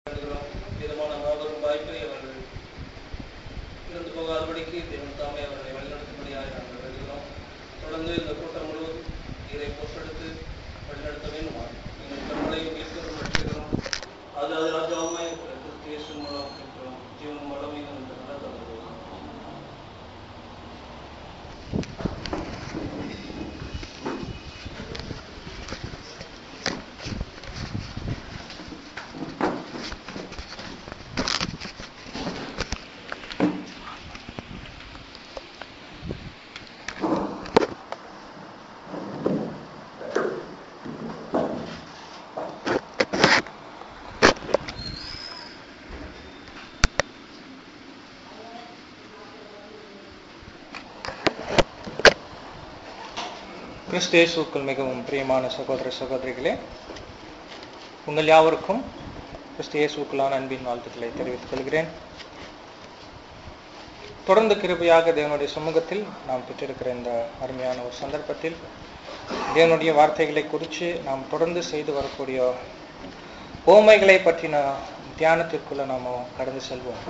வேண்டுகிறோம் விதமான மாபெரும் வாய்ப்பை அவர்கள் இருந்து போகாதபடிக்கு தேவன் தாமே அவர்களை வழிநடத்தும்படியாக நாங்கள் வேண்டுகிறோம் தொடர்ந்து இந்த கூட்டம் முழுவதும் இதை பொறுத்தெடுத்து வழிநடத்த வேண்டுமா நீங்கள் கண்களையும் ஈஸ்வரம் பெற்றுகிறோம் அது அது ராஜாவுமாய் கிறிஸ்து மூலம் பெற்றோம் ஜீவனும் வளமையும் இந்த நல்ல கிறிஸ்தேசுக்குள் மிகவும் பிரியமான சகோதர சகோதரிகளே உங்கள் யாவருக்கும் கிறிஸ்தேசுக்குள்ளான அன்பின் வாழ்த்துக்களை தெரிவித்துக் கொள்கிறேன் தொடர்ந்து கிருபையாக தேவனுடைய சமூகத்தில் நாம் பெற்றிருக்கிற இந்த அருமையான ஒரு சந்தர்ப்பத்தில் தேவனுடைய வார்த்தைகளை குறித்து நாம் தொடர்ந்து செய்து வரக்கூடிய ஓமைகளை பற்றின தியானத்திற்குள்ள நாம் கடந்து செல்வோம்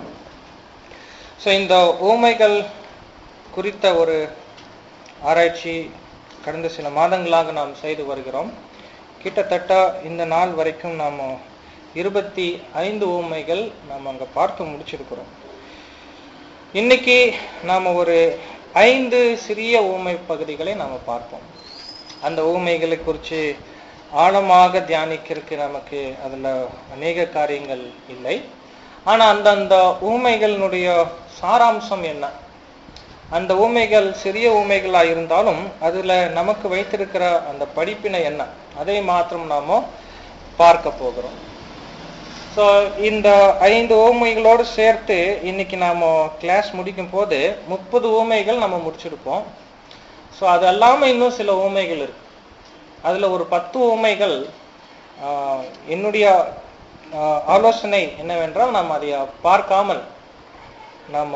ஸோ இந்த ஓமைகள் குறித்த ஒரு ஆராய்ச்சி கடந்த சில மாதங்களாக நாம் செய்து வருகிறோம் கிட்டத்தட்ட இந்த நாள் வரைக்கும் நாம் இருபத்தி ஐந்து ஊமைகள் நாம் அங்கே பார்த்து முடிச்சிருக்கிறோம் இன்னைக்கு நாம் ஒரு ஐந்து சிறிய ஊமை பகுதிகளை நாம் பார்ப்போம் அந்த ஊமைகளை குறித்து ஆழமாக தியானிக்கிறதுக்கு நமக்கு அதில் அநேக காரியங்கள் இல்லை ஆனால் அந்தந்த ஊமைகளினுடைய சாராம்சம் என்ன அந்த ஊமைகள் சிறிய ஊமைகளா இருந்தாலும் அதுல நமக்கு வைத்திருக்கிற அந்த படிப்பினை என்ன அதை மாத்திரம் நாம பார்க்க போகிறோம் ஸோ இந்த ஐந்து ஊமைகளோடு சேர்த்து இன்னைக்கு நாம கிளாஸ் முடிக்கும் போது முப்பது ஊமைகள் நம்ம முடிச்சிருப்போம் ஸோ அது அல்லாம இன்னும் சில ஊமைகள் இருக்கு அதுல ஒரு பத்து ஊமைகள் என்னுடைய ஆலோசனை என்னவென்றால் நாம் அதை பார்க்காமல் நாம்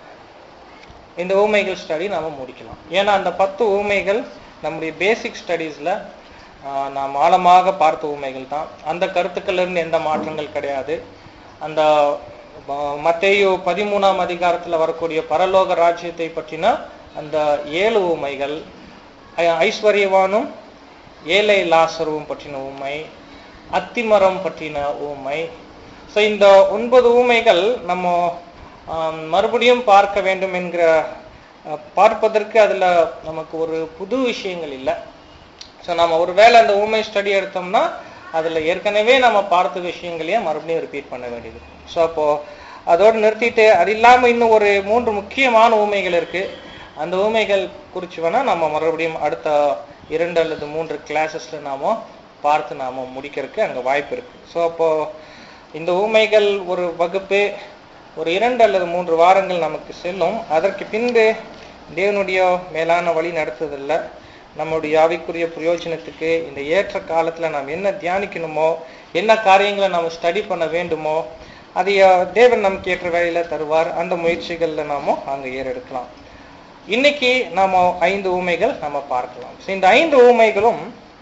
இந்த ஊமைகள் ஸ்டடி நாம முடிக்கலாம் ஏன்னா அந்த பத்து ஊமைகள் நம்முடைய பேசிக் ஸ்டடீஸ்ல நாம் ஆழமாக பார்த்த ஊமைகள் தான் அந்த கருத்துக்கள் இருந்து எந்த மாற்றங்கள் கிடையாது அந்த மத்தேயு பதிமூணாம் அதிகாரத்துல வரக்கூடிய பரலோக ராஜ்யத்தை பற்றின அந்த ஏழு ஊமைகள் ஐஸ்வர்யவானும் ஏழை லாசருவும் பற்றின ஊமை அத்திமரம் பற்றின ஊமை ஸோ இந்த ஒன்பது ஊமைகள் நம்ம மறுபடியும் பார்க்க வேண்டும் என்கிற பார்ப்பதற்கு அதுல நமக்கு ஒரு புது விஷயங்கள் இல்லை ஸோ நம்ம ஒருவேளை அந்த ஊமை ஸ்டடி எடுத்தோம்னா அதுல ஏற்கனவே நம்ம பார்த்த விஷயங்களையே மறுபடியும் ரிப்பீட் பண்ண வேண்டியது ஸோ அப்போ அதோடு நிறுத்திட்டு அது இல்லாம இன்னும் ஒரு மூன்று முக்கியமான ஊமைகள் இருக்கு அந்த ஊமைகள் குறித்து வேணா நம்ம மறுபடியும் அடுத்த இரண்டு அல்லது மூன்று கிளாஸஸ்ல நாம பார்த்து நாம முடிக்கிறதுக்கு அங்க வாய்ப்பு இருக்கு ஸோ அப்போ இந்த ஊமைகள் ஒரு வகுப்பு ஒரு இரண்டு அல்லது மூன்று வாரங்கள் நமக்கு செல்லும் அதற்கு பின்பு தேவனுடைய மேலான வழி நடத்துதில்ல நம்முடைய ஆவிக்குரிய பிரயோஜனத்துக்கு இந்த ஏற்ற காலத்துல நாம் என்ன தியானிக்கணுமோ என்ன காரியங்களை நாம் ஸ்டடி பண்ண வேண்டுமோ அதை தேவன் நமக்கு ஏற்ற வேலையில தருவார் அந்த முயற்சிகள்ல நாம அங்க ஏறெடுக்கலாம் இன்னைக்கு நாம ஐந்து ஊமைகள் நம்ம பார்க்கலாம் இந்த ஐந்து ஊமைகளும்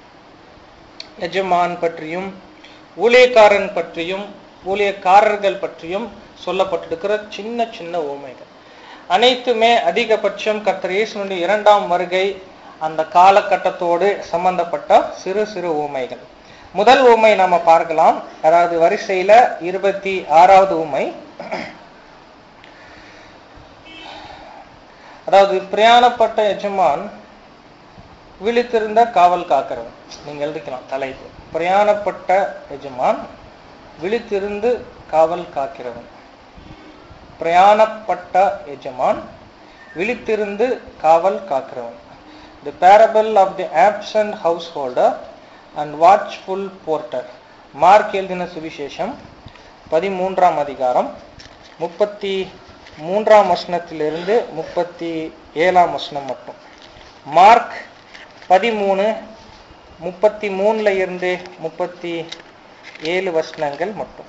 எஜமான் பற்றியும் ஊழியக்காரன் பற்றியும் ஊழியக்காரர்கள் பற்றியும் சொல்லப்பட்டிருக்கிற சின்ன சின்ன ஊமைகள் அனைத்துமே அதிகபட்சம் கர்த்தர் இயேசுனுடைய இரண்டாம் வருகை அந்த காலகட்டத்தோடு சம்பந்தப்பட்ட சிறு சிறு ஊமைகள் முதல் ஊமை நாம பார்க்கலாம் அதாவது வரிசையில இருபத்தி ஆறாவது ஊமை அதாவது பிரயாணப்பட்ட எஜமான் விழித்திருந்த காவல் காக்கிறவன் நீங்க எழுதிக்கலாம் தலைப்பு பிரயாணப்பட்ட எஜமான் விழித்திருந்து காவல் காக்கிறவன் பிரயாணப்பட்ட எஜமான் விழித்திருந்து காவல் காக்கிறவன் the parable of the absent householder and watchful porter Mark எழுதின சுவிசேஷம் பதிமூன்றாம் அதிகாரம் முப்பத்தி மூன்றாம் வசனத்திலிருந்து முப்பத்தி ஏழாம் வசனம் மட்டும் மார்க் பதிமூணு முப்பத்தி மூணுல இருந்து முப்பத்தி ஏழு வசனங்கள் மட்டும்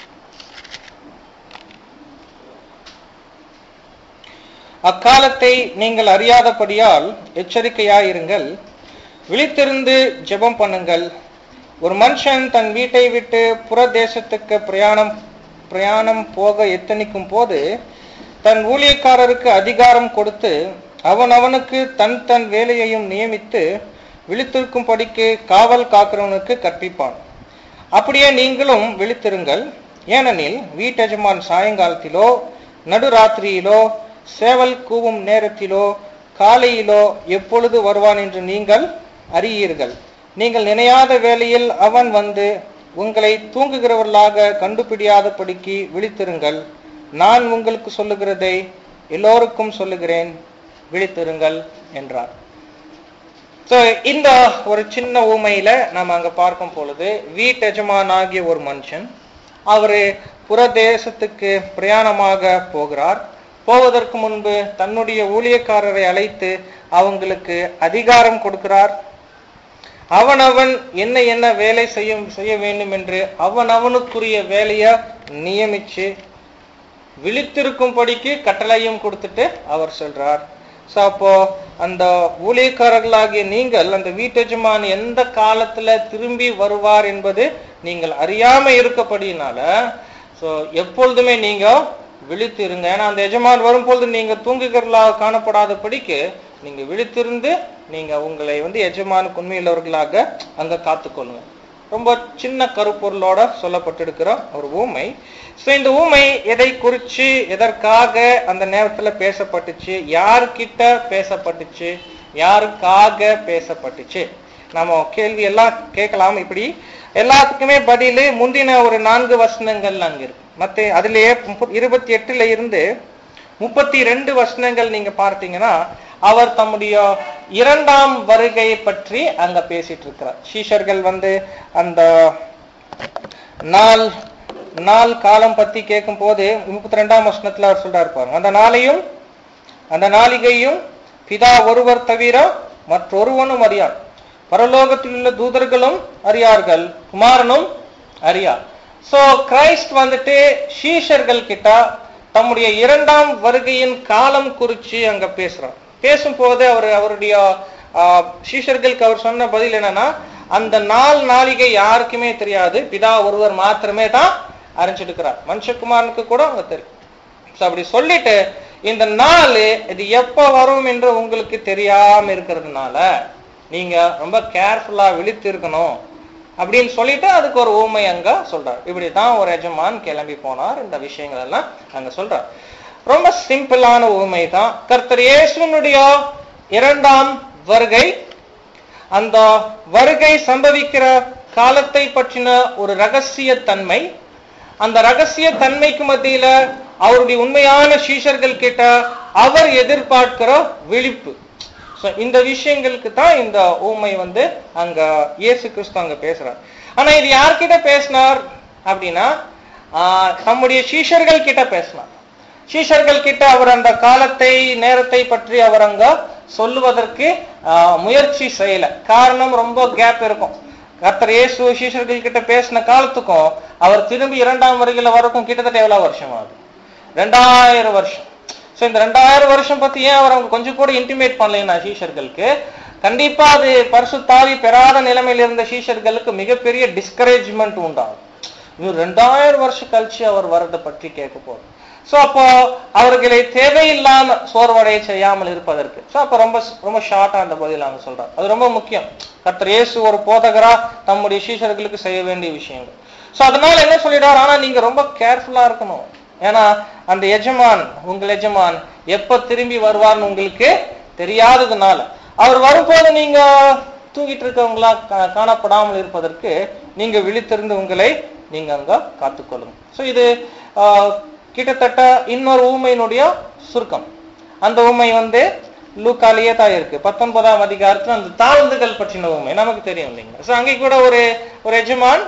அக்காலத்தை நீங்கள் அறியாதபடியால் எச்சரிக்கையாயிருங்கள் விழித்திருந்து ஜெபம் பண்ணுங்கள் ஒரு மனுஷன் தன் வீட்டை விட்டு புற தேசத்துக்கு பிரயாணம் பிரயாணம் போக எத்தனிக்கும் போது தன் ஊழியக்காரருக்கு அதிகாரம் கொடுத்து அவன் அவனுக்கு தன் தன் வேலையையும் நியமித்து விழித்திருக்கும்படிக்கு காவல் காக்கிறவனுக்கு கற்பிப்பான் அப்படியே நீங்களும் விழித்திருங்கள் ஏனெனில் வீட்டெஜமான் சாயங்காலத்திலோ நடுராத்திரியிலோ சேவல் கூவும் நேரத்திலோ காலையிலோ எப்பொழுது வருவான் என்று நீங்கள் அறியீர்கள் நீங்கள் நினையாத வேளையில் அவன் வந்து உங்களை தூங்குகிறவர்களாக கண்டுபிடியாதபடிக்கு விழித்திருங்கள் நான் உங்களுக்கு சொல்லுகிறதை எல்லோருக்கும் சொல்லுகிறேன் விழித்திருங்கள் என்றார் So, இந்த ஒரு சின்ன ஊமையில நம்ம அங்க பார்க்கும் பொழுது வீட்டெஜமான் ஆகிய ஒரு மனுஷன் அவரு புறதேசத்துக்கு பிரயாணமாக போகிறார் போவதற்கு முன்பு தன்னுடைய ஊழியக்காரரை அழைத்து அவங்களுக்கு அதிகாரம் கொடுக்கிறார் அவனவன் என்ன என்ன வேலை செய்ய செய்ய வேண்டும் என்று அவனவனுக்குரிய வேலையை நியமிச்சு விழித்திருக்கும்படிக்கு கட்டளையும் கொடுத்துட்டு அவர் சொல்றார் சோ அப்போ அந்த ஊழியக்காரர்களாகிய நீங்கள் அந்த வீட்டெஜமான் எந்த காலத்துல திரும்பி வருவார் என்பது நீங்கள் அறியாம இருக்கப்படினால சோ எப்பொழுதுமே நீங்க விழித்திருங்க ஏன்னா அந்த எஜமான் வரும்பொழுது நீங்க தூங்குகிறவர்களாக காணப்படாதபடிக்கு நீங்க விழித்திருந்து நீங்க உங்களை வந்து எஜமானுக்கு உண்மையுள்ளவர்களாக அங்க காத்துக்கொள்ளுங்க ரொம்ப சின்ன கருப்பொருளோட சொல்லப்பட்டிருக்கிற ஒரு ஊமை சோ இந்த ஊமை எதை குறிச்சு எதற்காக அந்த நேரத்துல பேசப்பட்டுச்சு யார்கிட்ட பேசப்பட்டுச்சு யாருக்காக பேசப்பட்டுச்சு நம்ம கேள்வி எல்லாம் கேட்கலாம் இப்படி எல்லாத்துக்குமே பதிலு முந்தின ஒரு நான்கு வசனங்கள் அங்க இருக்கு மத்த அதுலயே முப்ப- இருபத்தி எட்டுல இருந்து முப்பத்தி ரெண்டு வசனங்கள் நீங்க பார்த்தீங்கன்னா அவர் தம்முடைய இரண்டாம் வருகை பற்றி அங்க பேசிட்டு இருக்கிறார் சீஷர்கள் வந்து அந்த நாள் நாள் காலம் பத்தி கேட்கும் போது முப்பத்தி ரெண்டாம் வசனத்துல அவர் சொல்றாரு பாருங்க அந்த நாளையும் அந்த நாளிகையும் பிதா ஒருவர் தவிர மற்றொருவனும் அறியார் பரலோகத்தில் உள்ள தூதர்களும் அறியார்கள் குமாரனும் அறியார் சோ கிரைஸ்ட் வந்துட்டு சீஷர்கள் கிட்ட தம்முடைய இரண்டாம் வருகையின் காலம் குறிச்சு அங்க பேசுறார் பேசும்போது அவர் அவருடைய ஆஹ், சீஷர்களுக்கு அவர் சொன்ன பதில் என்னன்னா அந்த நாள் நாளிகை யாருக்குமே தெரியாது பிதா ஒருவர் மாத்திரமே தான் அறிஞ்சிருக்கிறார் மனுஷகுமாரனுக்கு கூட அவங்க தெரியும் So, அப்படி சொல்லிட்டு இந்த நாள் இது எப்ப வரும் என்று உங்களுக்கு தெரியாம இருக்கிறதுனால நீங்க ரொம்ப கேர்ஃபுல்லா விழித்து இருக்கணும் அப்படின்னு சொல்லிட்டு அதுக்கு ஒரு ஊமை அங்க சொல்றார் இப்படிதான் ஒரு எஜமான் கிளம்பி போனார் இந்த விஷயங்கள் எல்லாம் அங்க சொல்றார் ரொம்ப சிம்பிளான ஊமை தான் கர்த்தர் இயேசுனுடைய இரண்டாம் வருகை அந்த வருகை சம்பவிக்கிற காலத்தை பற்றின ஒரு ரகசிய தன்மை அந்த ரகசிய தன்மைக்கு மத்தியில அவருடைய உண்மையான சீஷர்கள் கிட்ட அவர் எதிர்பார்க்கிற விழிப்பு So, இந்த விஷயங்களுக்கு தான் இந்த ஊமை வந்து அங்க இயேசு கிறிஸ்து அங்க பேசுறார் ஆனா இது யார்கிட்ட பேசினார் அப்படின்னா ஆஹ், தம்முடைய சீஷர்கள் கிட்ட பேசினார் சீஷர்கள் கிட்ட அவர் அந்த காலத்தை நேரத்தை பற்றி அவர் அங்க சொல்லுவதற்கு ஆஹ், முயற்சி செய்யல காரணம் ரொம்ப கேப் இருக்கும் கர்த்தர் இயேசு சீஷர்கள் கிட்ட பேசின காலத்துக்கும் அவர் திரும்பி இரண்டாம் வருகையில வரக்கும் கிட்டத்தட்ட எவ்வளவு வருஷம் ஆகுது ரெண்டாயிரம் வருஷம் சோ இந்த ரெண்டாயிரம் வருஷம் பத்தி ஏன் அவர் அவங்க கொஞ்சம் கூட இன்டிமேட் பண்ணலைன்னா சீஷர்களுக்கு கண்டிப்பா அது பரிசுத்தாவி பெறாத நிலைமையில இருந்த சீஷர்களுக்கு மிகப்பெரிய டிஸ்கரேஜ்மெண்ட் உண்டாகும் இன்னும் ரெண்டாயிரம் வருஷம் கழிச்சு அவர் வரதை பற்றி கேட்க போறோம் சோ அப்போ அவர்களை தேவையில்லாம சோர்வடைய செய்யாமல் இருப்பதற்கு சோ அப்ப ரொம்ப ரொம்ப ஷார்ட்டா அந்த பதில் அவங்க சொல்றாரு அது ரொம்ப முக்கியம் கர்த்தர் இயேசு ஒரு போதகரா தம்முடைய சீஷர்களுக்கு செய்ய வேண்டிய விஷயங்கள் சோ அதனால என்ன சொல்லிடுறாரு ஆனா நீங்க ரொம்ப கேர்ஃபுல்லா இருக்கணும் ஏன்னா அந்த எஜமான் உங்கள் எஜமான் எப்ப திரும்பி வருவார்னு உங்களுக்கு தெரியாததுனால அவர் வரும்போது நீங்க தூங்கிட்டு இருக்கவங்களா கா- காணப்படாமல் இருப்பதற்கு நீங்க விழித்திருந்து உங்களை நீங்க அங்க காத்துக்கொள்ளுங்க சோ இது ஆஹ், கிட்டத்தட்ட இன்னொரு ஊமையினுடைய சுருக்கம் அந்த ஊமை வந்து லூக்காலேயே தான் இருக்கு பத்தொன்பதாம் அதிகாரத்துல அந்த தாழ்ந்துகள் பற்றின ஊமை நமக்கு தெரியும் இல்லைங்களா சோ அங்கே கூட ஒரு ஒரு எஜமான்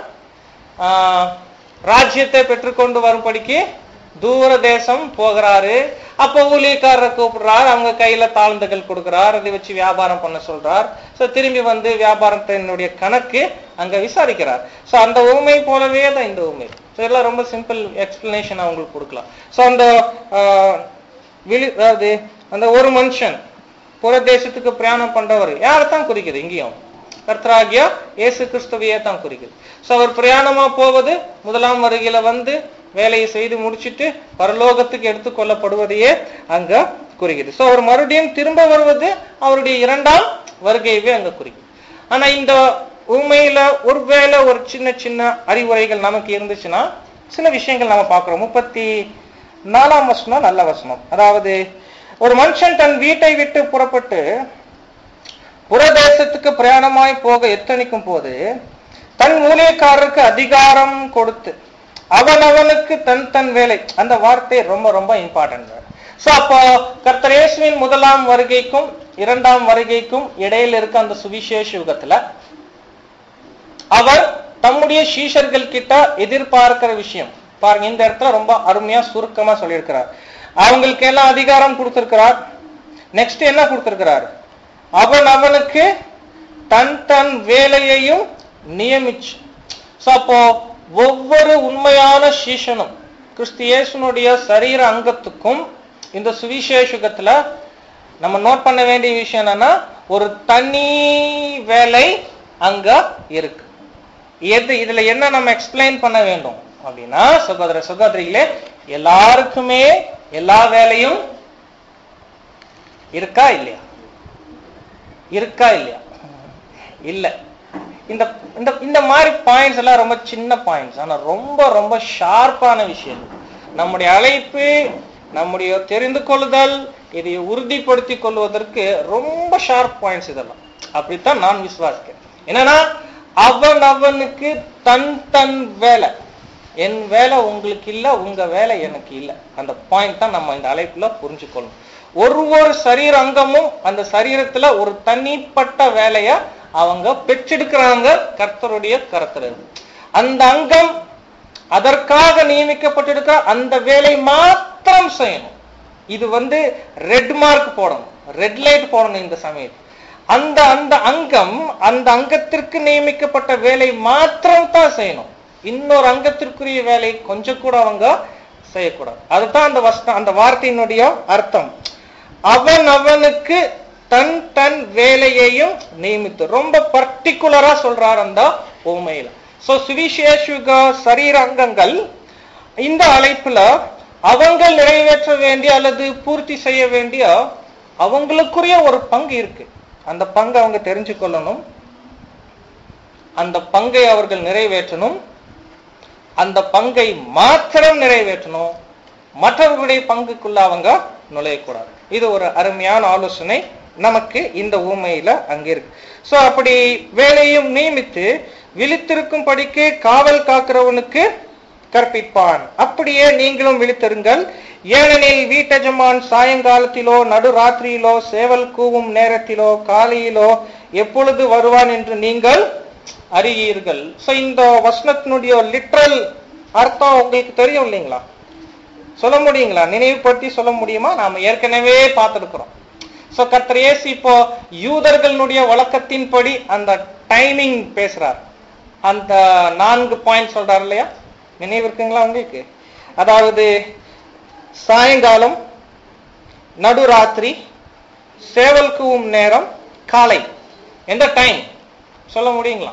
ஆஹ், ராஜ்யத்தை பெற்றுக்கொண்டு வரும்படிக்கு தூர தேசம் போகிறாரு அப்ப ஊழியக்காரரை கூப்பிடுறார் அவங்க கையில தாழ்ந்துகள் கொடுக்கிறார் அதை வச்சு வியாபாரம் பண்ண சொல்றார் சோ திரும்பி வந்து வியாபாரத்தினுடைய கணக்கு அங்க விசாரிக்கிறார் சோ அந்த ஊமை போலவே தான் இந்த ஊமை சோ இதெல்லாம் ரொம்ப சிம்பிள் எக்ஸ்பிளனேஷன் அவங்களுக்கு கொடுக்கலாம் சோ அந்த ஆஹ், விழி அதாவது அந்த ஒரு மனுஷன் புற தேசத்துக்கு பிரயாணம் பண்றவர் யாரைத்தான் குறிக்குது இங்கேயும் கர்த்தராகிய இயேசு கிறிஸ்துவையே தான் குறிக்குது சோ அவர் பிரயாணமா போவது முதலாம் வருகையில வந்து வேலையை செய்து முடிச்சிட்டு பரலோகத்துக்கு எடுத்துக்கொள்ளப்படுவதையே அங்க குறிக்குது சோ அவர் மறுபடியும் திரும்ப வருவது அவருடைய இரண்டாம் வருகையவே அங்க குறிக்குது ஆனா இந்த உண்மையில ஒருவேளை ஒரு சின்ன சின்ன அறிவுரைகள் நமக்கு இருந்துச்சுன்னா சில விஷயங்கள் நாம பார்க்கிறோம் முப்பத்தி நாலாம் வசனம் நல்ல வசனம் அதாவது ஒரு மனுஷன் தன் வீட்டை விட்டு புறப்பட்டு புறதேசத்துக்கு பிரயாணமாய் போக எத்தனிக்கும் போது தன் ஊழியக்காரருக்கு அதிகாரம் கொடுத்து அவனவனுக்கு தன் தன் வேலை அந்த வார்த்தை ரொம்ப ரொம்ப இம்பார்ட்டன்ட் சோ அப்போ கர்த்தர் இயேசுவின் முதலாம் வருகைக்கும் இரண்டாம் வருகைக்கும் இடையில இருக்க அந்த சுவிசேஷ யுகத்துல அவர் தம்முடைய சீஷர்கள் கிட்ட எதிர்பார்க்கிற விஷயம் பாருங்க இந்த இடத்துல ரொம்ப அருமையா சுருக்கமா சொல்லியிருக்கிறார் அவங்களுக்கு எல்லாம் அதிகாரம் கொடுத்திருக்கிறார் நெக்ஸ்ட் என்ன கொடுத்திருக்கிறார் அவன் அவனுக்கு தன் தன் வேலையையும் நியமிச்சு சோ அப்போ ஒவ்வொரு உண்மையான சீஷனும் கிறிஸ்து இயேசுனுடைய சரீர அங்கத்துக்கும் இந்த சுவிசேஷகத்துல நம்ம நோட் பண்ண வேண்டிய விஷயம் என்னன்னா ஒரு தனி வேலை அங்க இருக்கு எது இதுல என்ன நம்ம எக்ஸ்பிளைன் பண்ண வேண்டும் அப்படின்னா சகோதர சகோதரிகளே எல்லாருக்குமே எல்லா வேலையும் இருக்கா இல்லையா இருக்கா இல்லையா இல்ல இந்த இந்த இந்த மாதிரி பாயிண்ட்ஸ் எல்லாம் ரொம்ப சின்ன பாயிண்ட்ஸ் ஆனா ரொம்ப ரொம்ப ஷார்ப்பான விஷயம் நம்முடைய அழைப்பு நம்முடைய தெரிந்து கொள்ளுதல் இதை உறுதிப்படுத்தி கொள்வதற்கு ரொம்ப ஷார்ப் பாயிண்ட்ஸ் இதெல்லாம் அப்படித்தான் நான் விசுவாசிக்கிறேன் என்னன்னா அவன் அவனுக்கு தன் தன் வேலை என் வேலை உங்களுக்கு இல்ல உங்க வேலை எனக்கு இல்ல அந்த பாயிண்ட் தான் நம்ம இந்த அழைப்புல புரிஞ்சுக்கொள்ளணும் ஒரு ஒரு சரீர அங்கமும் அந்த சரீரத்துல ஒரு தனிப்பட்ட வேலைய அவங்க பெற்றெடுக்கிறாங்க கர்த்தருடைய கருத்துல இருந்து. அந்த அங்கம் அதற்காக நியமிக்கப்பட்டிருக்க அந்த வேலை மாத்திரம் செய்யணும் இது வந்து ரெட் மார்க் போடணும் ரெட் லைட் போடணும் இந்த சமயத்தில் அந்த அந்த அங்கம் அந்த அங்கத்திற்கு நியமிக்கப்பட்ட வேலை மாத்திரம் தான் செய்யணும் இன்னொரு அங்கத்திற்குரிய வேலை கொஞ்சம் கூட அவங்க செய்யக்கூடாது அதுதான் அந்த வஸ்த அந்த வார்த்தையினுடைய அர்த்தம் அவன் அவனுக்கு தன் தன் வேலையையும் நியமித்து ரொம்ப பர்டிகுலரா சொல்றார் அந்த உண்மையில சோ சுவிசேஷுக சரீர அங்கங்கள் இந்த அழைப்புல அவங்க நிறைவேற்ற வேண்டிய அல்லது பூர்த்தி செய்ய வேண்டிய அவங்களுக்குரிய ஒரு பங்கு இருக்கு அந்த பங்கை அவங்க தெரிஞ்சு கொள்ளணும் அந்த பங்கை அவர்கள் நிறைவேற்றணும் அந்த பங்கை மாத்திரம் நிறைவேற்றணும் மற்றவர்களுடைய பங்குக்குள்ள அவங்க நுழையக்கூடாது இது ஒரு அருமையான ஆலோசனை நமக்கு இந்த ஊமையில அங்க இருக்கு சோ அப்படி வேலையும் நியமித்து விழித்திருக்கும் படிக்கு காவல் காக்கிறவனுக்கு கற்பிப்பான் அப்படியே நீங்களும் விழித்திருங்கள் ஏனெனில் வீட்டஜமான் சாயங்காலத்திலோ நடுராத்திரியிலோ சேவல் கூவும் நேரத்திலோ காலையிலோ எப்பொழுது வருவான் என்று நீங்கள் அறியீர்கள் சோ இந்த வசனத்தினுடைய லிட்ரல் அர்த்தம் உங்களுக்கு தெரியும் இல்லைங்களா சொல்ல முடியுங்களா நினைவுபடுத்தி சொல்ல முடியுமா நாம ஏற்கனவே பார்த்திருக்கிறோம் சோ கர்த்தர் இயேசு இப்போ யூதர்களுடைய வழக்கத்தின்படி அந்த டைமிங் பேசுறார் அந்த நான்கு பாயிண்ட் சொல்றாரு இல்லையா நினைவு இருக்குங்களா உங்களுக்கு அதாவது சாயங்காலம் நடுராத்திரி சேவல் கூவும் நேரம் காலை எந்த டைம் சொல்ல முடியுங்களா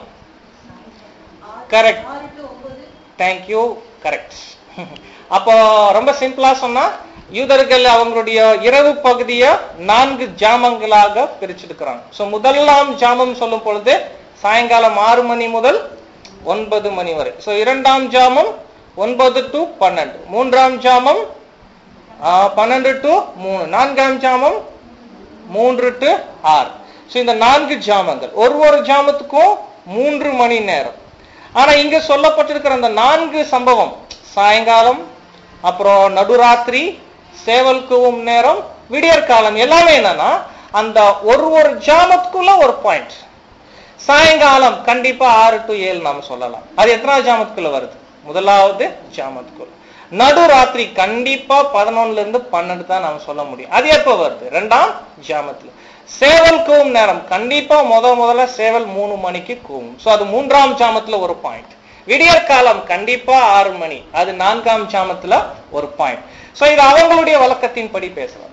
கரெக்ட் தேங்க்யூ கரெக்ட் அப்போ ரொம்ப சிம்பிளா சொன்னா யூதர்கள் அவங்களுடைய இரவு பகுதியை நான்கு ஜாமங்களாக பிரிச்செடுக்கிறாங்க சோ முதலாம் ஜாமம் சொல்லும் பொழுது சாயங்காலம் ஆறு மணி முதல் ஒன்பது மணி வரை சோ இரண்டாம் ஜாமம் ஒன்பது டு பன்னெண்டு மூன்றாம் ஜாமம் ஆ, பன்னெண்டு டு மூணு நான்காம் ஜாமம் மூன்று டு ஆறு சோ இந்த நான்கு ஜாமங்கள் ஒரு ஒரு ஜாமத்துக்கும் மூன்று மணி நேரம் ஆனா இங்க சொல்லப்பட்டிருக்கிற அந்த நான்கு சம்பவம் சாயங்காலம் அப்புறம் நடுராத்திரி சேவல் கூவும் நேரம் விடியற் காலம் எல்லாமே என்னன்னா அந்த ஒரு ஒரு ஜாமத்துக்குள்ள ஒரு பாயிண்ட் சாயங்காலம் கண்டிப்பா ஆறு டு ஏழு நாம சொல்லலாம் அது எத்தனாவது ஜாமத்துக்குள்ள வருது முதலாவது ஜாமத்துக்குள்ள நடுராத்திரி கண்டிப்பா பதினொன்னுல இருந்து பன்னெண்டு தான் நாம சொல்ல முடியும் அது எப்ப வருது ரெண்டாம் ஜாமத்துல சேவல் கூவும் நேரம் கண்டிப்பா முத முதல்ல சேவல் மூணு மணிக்கு கூவும் சோ அது மூன்றாம் ஜாமத்துல ஒரு பாயிண்ட் விடியற் காலம் கண்டிப்பா ஆறு மணி அது நான்காம் ஜாமத்துல ஒரு பாயிண்ட் சோ இது அவங்களுடைய வழக்கத்தின்படி பேசலாம்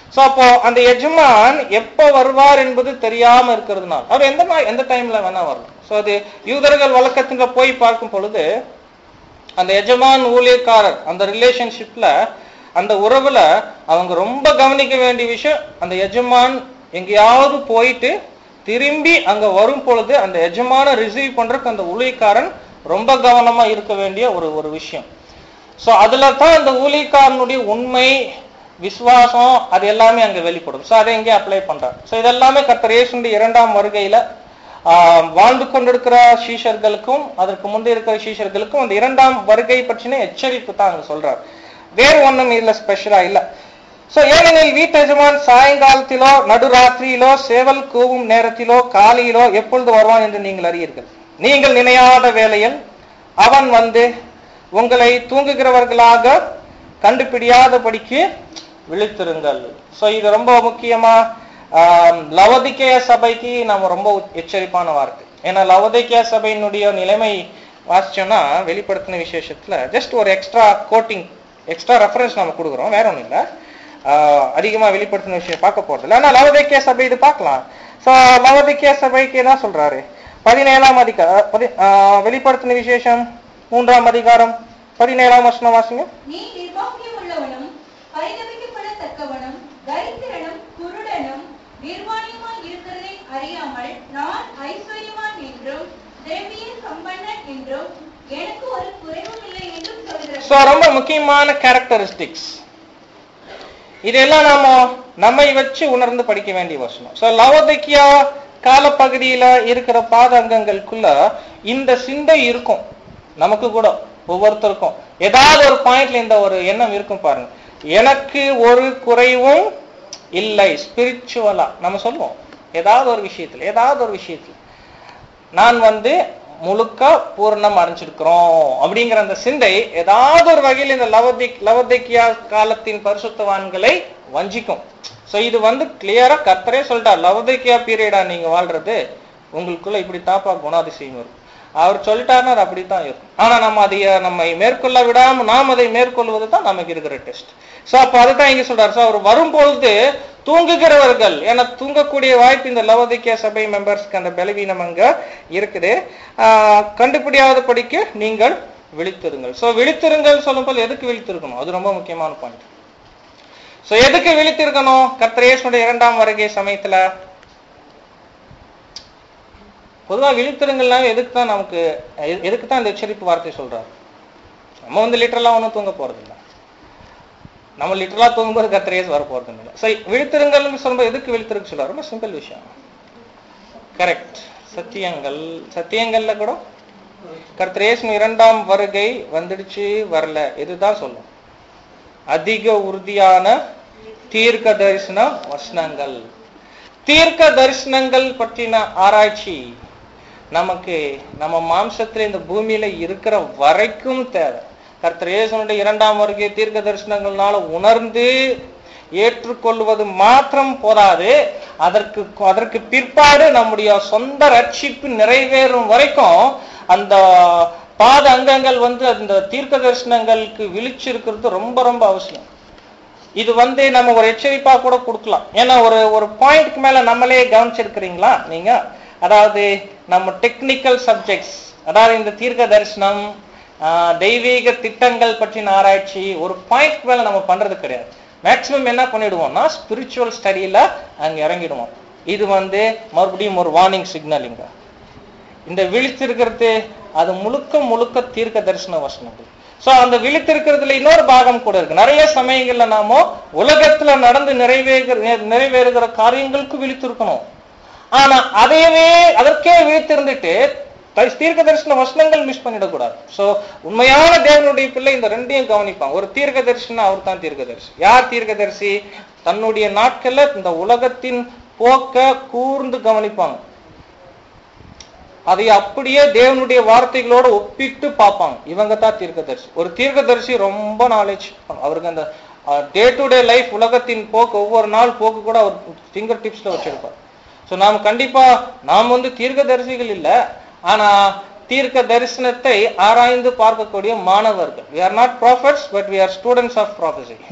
சோ அப்போ அந்த எஜமான் எப்ப வருவார் என்பது தெரியாம இருக்கிறதுனால அவர் எந்த மா- எந்த டைம்ல வேணா வரலாம் சோ அது யூதர்கள் வழக்கத்துல போய் பார்க்கும் பொழுது அந்த எஜமான் ஊழியக்காரர் அந்த ரிலேஷன்ஷிப்ல அந்த உறவுல அவங்க ரொம்ப கவனிக்க வேண்டிய விஷயம் அந்த எஜமான் எங்கேயாவது போயிட்டு திரும்பி அங்க வரும் பொழுது அந்த எஜமான ரிசீவ் பண்றதுக்கு அந்த ஊழியக்காரன் ரொம்ப கவனமா இருக்க வேண்டிய ஒரு ஒரு விஷயம் சோ அதுல தான் அந்த ஊழியக்காரனுடைய உண்மை விசுவாசம் அது எல்லாமே அங்க வெளிப்படும் சோ அதை இங்கே அப்ளை பண்றாங்க சோ இதெல்லாமே கர்த்தர் இயேசுடைய இரண்டாம் வருகையில ஆஹ், வாழ்ந்து கொண்டிருக்கிற சீஷர்களுக்கும் அதற்கு முந்தைய இருக்கிற சீஷர்களுக்கும் அந்த இரண்டாம் வருகை பற்றின எச்சரிப்பு தான் அங்க சொல்றார் வேறு ஒண்ணும் இதுல ஸ்பெஷலா இல்ல சோ ஏனெனில் வீட்டு எஜமான் சாயங்காலத்திலோ நடுராத்திரியிலோ சேவல் கூவும் நேரத்திலோ காலையிலோ எப்பொழுது வருவான் என்று நீங்கள் அறியீர்கள் நீங்கள் நினையாத வேளையில் அவன் வந்து உங்களை தூங்குகிறவர்களாக கண்டுபிடியாதபடிக்கு விழித்திருங்கள் சோ இது ரொம்ப முக்கியமா ஆம், லவோதிக்கேய சபைக்கு நம்ம ரொம்ப எச்சரிப்பான வார்த்தை ஏன்னா லவோதிக்கேய சபையினுடைய நிலைமை வாசிச்சோம்னா வெளிப்படுத்தின விசேஷத்துல ஜஸ்ட் ஒரு எக்ஸ்ட்ரா கோட்டிங் எக்ஸ்ட்ரா ரெஃபரன்ஸ் நம்ம கொடுக்குறோம் வேற ஒண்ணும் இல்ல ஆஹ், அதிகமா வெளிப்படுத்தின விஷயம் பார்க்க போறது இல்லை ஆனா லவோதிக்கேய சபை இது பார்க்கலாம் சோ லவோதிக்கேய சபைக்கு என்ன சொல்றாரு பதினேழாம் அதிகார பதி- ஆஹ், வெளிப்படுத்தின விசேஷம் மூன்றாம் அதிகாரம் பதினேழாம் வசனம் வாசிங்க நீ நிர்வாகியம் உள்ளவனும் பரிதபிக்கப்படத்தக்கவனும் தரித்திரனும் குருடனும் நிர்வாணியுமாய் இருக்கிறதை அறியாமல் நான் ஐஸ்வர்யவான் என்றும் திரவிய சம்பன்னன் என்றும் எனக்கு ஒரு குறைவும் இல்லை என்றும் சோ சொல்கிறேன் ரொம்ப முக்கியமான கேரக்டரிஸ்டிக்ஸ் இதெல்லாம் நாம நம்மை வச்சு உணர்ந்து படிக்க வேண்டிய வசனம் சோ லவோதிக்கியா காலப்பகுதியில இருக்கிற பாதங்கங்களுக்குள்ள இந்த சிந்தை இருக்கும் நமக்கு கூட ஒவ்வொருத்தருக்கும் ஏதாவது ஒரு பாயிண்ட்ல இந்த ஒரு எண்ணம் இருக்கும் பாருங்க எனக்கு ஒரு குறைவும் இல்லை ஸ்பிரிச்சுவலா நம்ம சொல்லுவோம் ஏதாவது ஒரு விஷயத்துல ஏதாவது ஒரு விஷயத்துல நான் வந்து முழுக்க பூர்ணம் அடைஞ்சிருக்கிறோம் அப்படிங்கிற அந்த சிந்தை ஏதாவது ஒரு வகையில் இந்த லவதிக் லவதிக்கியா காலத்தின் பரிசுத்தவான்களை வஞ்சிக்கும் சோ இது வந்து கிளியரா கர்த்தரே சொல்லிட்டார் லவதிக்கியா பீரியடா நீங்க வாழ்றது உங்களுக்குள்ள இப்படி தாப்பா குணாதிசயம் இருக்கும் அவர் சொல்லிட்டாருன்னா அது அப்படித்தான் இருக்கும் ஆனா நம்ம அதை நம்மை மேற்கொள்ள விடாம நாம் அதை மேற்கொள்வது தான் நமக்கு இருக்கிற டெஸ்ட் சோ அப்ப அதுதான் இங்க சொல்றாரு சோ அவர் வரும்பொழுது தூங்குகிறவர்கள் ஏன்னா தூங்கக்கூடிய வாய்ப்பு இந்த லவோதிக்கிய சபை மெம்பர்ஸ்க்கு அந்த பலவீனம் அங்க இருக்குது ஆஹ் கண்டுபிடியாத படிக்க நீங்கள் விழித்திருங்கள் சோ விழித்திருங்கள் சொல்லும்போது எதுக்கு விழித்திருக்கணும் அது ரொம்ப முக்கியமான பாயிண்ட் சோ எதுக்கு விழித்திருக்கணும் கர்த்தரேசனுடைய இரண்டாம் வருகை சமயத்துல பொதுவா விழித்திருங்கள்னா எதுக்கு தான் நமக்கு எ- எதுக்கு தான் இந்த எச்சரிப்பு வார்த்தை சொல்றாரு நம்ம வந்து லிட்டரலா ஒன்றும் தூங்க போறது இல்ல நம்ம லிட்டரலா தூங்கும்போது கத்திரேஸ் வர போறது இல்லை சரி விழித்திருங்கள்னு சொல்லும்போது எதுக்கு விழித்திருக்க சொல்றாரு ரொம்ப சிம்பிள் விஷயம் கரெக்ட் சத்தியங்கள் சத்தியங்கள்ல கூட கர்த்தரேசன் இரண்டாம் வருகை வந்துடுச்சு வரல இதுதான் சொல்லும் அதிக உறுதியான தீர்க்க தரிசன வசனங்கள் தீர்க்க தரிசனங்கள் பற்றின ஆராய்ச்சி நமக்கு நம்ம மாம்சத்துல இந்த பூமியில இருக்கிற வரைக்கும் தேவை கர்த்தர் இயேசுனுடைய இரண்டாம் வருகை தீர்க்க தரிசனங்கள்னால உணர்ந்து ஏற்றுக்கொள்வது மாத்திரம் போதாது அதற்கு அதற்கு பிற்பாடு நம்முடைய சொந்த ரட்சிப்பு நிறைவேறும் வரைக்கும் அந்த பாத அங்கங்கள் வந்து அந்த தீர்க்க தரிசனங்களுக்கு விழிச்சிருக்கிறது ரொம்ப ரொம்ப அவசியம் இது வந்து நம்ம ஒரு எச்சரிப்பா கூட கொடுக்கலாம் ஏன்னா ஒரு ஒரு பாயிண்ட்க்கு மேல நம்மளே கவனிச்சிருக்கிறீங்களா நீங்க அதாவது நம்ம டெக்னிக்கல் சப்ஜெக்ட்ஸ் அதாவது இந்த தீர்க்க தரிசனம் ஆஹ், தெய்வீக திட்டங்கள் பற்றின ஆராய்ச்சி ஒரு பாயிண்ட்க்கு மேல நம்ம பண்றது கிடையாது மேக்சிமம் என்ன பண்ணிடுவோம்னா ஸ்பிரிச்சுவல் ஸ்டடியில அங்க இறங்கிடுவோம் இது வந்து மறுபடியும் ஒரு வார்னிங் சிக்னலிங்க இந்த விழித்திருக்கிறது அது முழுக்க முழுக்க தீர்க்க தரிசன வசனங்கள் சோ அந்த விழித்திருக்கிறதுல இன்னொரு பாகம் கூட இருக்கு நிறைய சமயங்கள்ல நாம உலகத்துல நடந்து நிறைவேறுகிற நிறைவேறுகிற காரியங்களுக்கு விழித்திருக்கணும் ஆனா அதையவே அதற்கே விழித்திருந்துட்டு த- தீர்க்க தரிசன வசனங்கள் மிஸ் பண்ணிடக்கூடாது சோ உண்மையான தேவனுடைய பிள்ளை இந்த ரெண்டையும் கவனிப்பாங்க ஒரு தீர்க்க தரிசனம் அவர் தான் தீர்க்க தரிசி யார் தீர்க்க தரிசி தன்னுடைய நாட்கள்ல இந்த உலகத்தின் போக்க கூர்ந்து கவனிப்பாங்க அதை அப்படியே தேவனுடைய வார்த்தைகளோட ஒப்பிட்டு பார்ப்பாங்க இவங்க தான் தீர்க்கதரிசி ஒரு தீர்க்கதரிசி ரொம்ப நாலேஜ் அவருக்கு அந்த டே டு டே லைஃப் உலகத்தின் போக்கு ஒவ்வொரு நாள் போக்கு கூட அவர் ஃபிங்கர் டிப்ஸ்ல வச்சிருப்பார் ஸோ நாம் கண்டிப்பா நாம் வந்து தீர்க்கதரிசிகள் இல்ல ஆனா தீர்க்க தரிசனத்தை ஆராய்ந்து பார்க்கக்கூடிய மாணவர்கள் we are not prophets but we are students of prophecy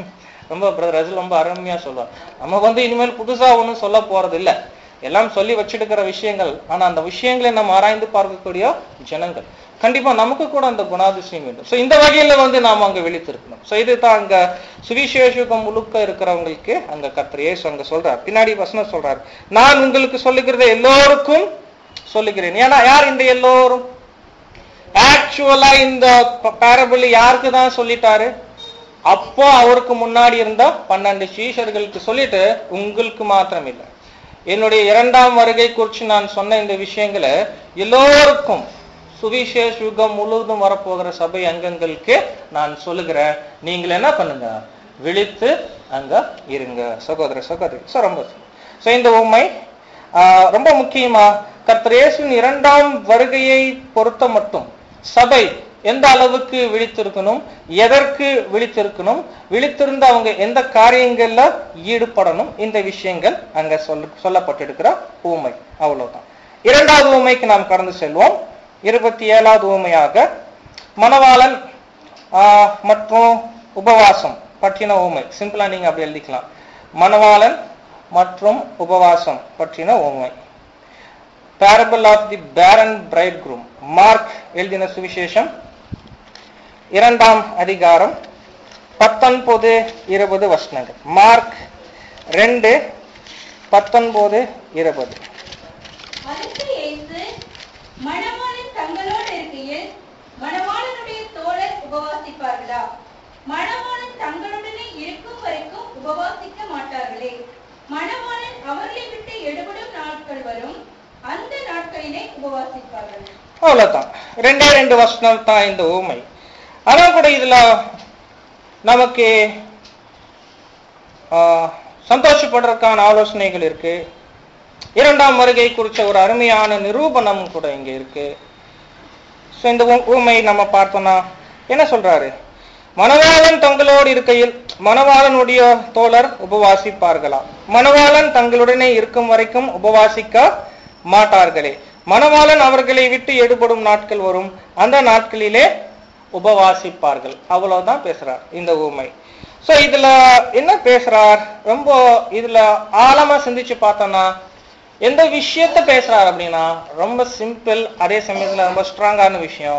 ரொம்ப பிரதர் ரசல் ரொம்ப அருமையா சொல்லுவார் நம்ம வந்து இனிமேல் புதுசா ஒண்ணும் சொல்ல போறது இல்ல எல்லாம் சொல்லி வச்சிருக்கிற விஷயங்கள் ஆனா அந்த விஷயங்களை நம்ம ஆராய்ந்து பார்க்கக்கூடிய ஜனங்கள் கண்டிப்பா நமக்கு கூட அந்த குணாதிசயம் வேண்டும் சோ இந்த வகையில வந்து நாம அங்க விழித்திருக்கணும் சோ இதுதான் அங்க சுவிசேஷகம் முழுக்க இருக்கிறவங்களுக்கு அங்க கர்த்தர் இயேசு அங்க சொல்றார் பின்னாடி வசனம் சொல்றார் நான் உங்களுக்கு சொல்லுகிறத எல்லோருக்கும் சொல்லுகிறேன் ஏன்னா யார் இந்த எல்லோரும் ஆக்சுவலா இந்த பேரபிள் யாருக்கு தான் சொல்லிட்டாரு அப்போ அவருக்கு முன்னாடி இருந்த பன்னெண்டு சீஷர்களுக்கு சொல்லிட்டு உங்களுக்கு மாத்திரம் இல்லை என்னுடைய இரண்டாம் வருகை குறித்து நான் சொன்ன இந்த விஷயங்களை எல்லோருக்கும் சுவிசேஷ யுகம் முழுவதும் வரப்போகிற சபை அங்கங்களுக்கு நான் சொல்லுகிறேன் நீங்கள் என்ன பண்ணுங்க விழித்து அங்க இருங்க சகோதர சகோதரி சோ ரொம்ப சோ இந்த உண்மை ஆஹ், ரொம்ப முக்கியமா கர்த்தர் இயேசுவின் இரண்டாம் வருகையை பொறுத்த மட்டும் சபை எந்த அளவுக்கு விழித்திருக்கணும் எதற்கு விழித்திருக்கணும் விழித்திருந்து அவங்க எந்த காரியங்கள்ல ஈடுபடணும் இந்த விஷயங்கள் அங்க சொல்ல சொல்லப்பட்டிருக்கிற ஊமை அவ்வளவுதான் இரண்டாவது ஊமைக்கு நாம் கடந்து செல்வோம் இருபத்தி ஏழாவது ஊமையாக மணவாளன் ஆஹ், மற்றும் உபவாசம் பற்றின ஊமை சிம்பிளா நீங்க அப்படி எழுதிக்கலாம் மணவாளன் மற்றும் உபவாசம் பற்றின ஊமை parable of the barren bridegroom Mark எழுதின சுவிசேஷம் இரண்டாம் அதிகாரம் பத்தொன்பது இருபது வசனங்கள் மார்க் ரெண்டு பத்தொன்பது இருபது அதற்கு இயேசு மணவாளன் தங்களோடு இருக்கையில் மணவாளனுடைய தோழர் உபவாசிப்பார்களா மணவாளன் தங்களுடனே இருக்கும் வரைக்கும் உபவாசிக்க மாட்டார்களே மணவாளன் அவர்களை விட்டு எடுபடும் நாட்கள் வரும் அந்த நாட்களிலே உபவாசிப்பார்கள் அவ்வளவுதான் ரெண்டே ரெண்டு வசனம் தான் இந்த ஊமை ஆனா கூட இதுல நமக்கு ஆஹ், சந்தோஷப்படுறதுக்கான ஆலோசனைகள் இருக்கு இரண்டாம் வருகை குறிச்ச ஒரு அருமையான நிரூபணம் கூட இங்க இருக்கு So, இந்த ஊ- ஊமை நம்ம பார்த்தோம்னா என்ன சொல்றாரு மணவாளன் தங்களோடு இருக்கையில் மணவாளனுடைய தோழர் உபவாசிப்பார்களா மணவாளன் தங்களுடனே இருக்கும் வரைக்கும் உபவாசிக்க மாட்டார்களே மணவாளன் அவர்களை விட்டு எடுபடும் நாட்கள் வரும் அந்த நாட்களிலே உபவாசிப்பார்கள் அவ்வளவுதான் பேசுறார் இந்த ஊமை சோ இதுல என்ன பேசுறார் ரொம்ப இதுல ஆழமா சிந்திச்சு பார்த்தோம்னா எந்த விஷயத்த பேசுறார் அப்படின்னா ரொம்ப சிம்பிள் அதே சமயத்துல ரொம்ப ஸ்ட்ராங்கான விஷயம்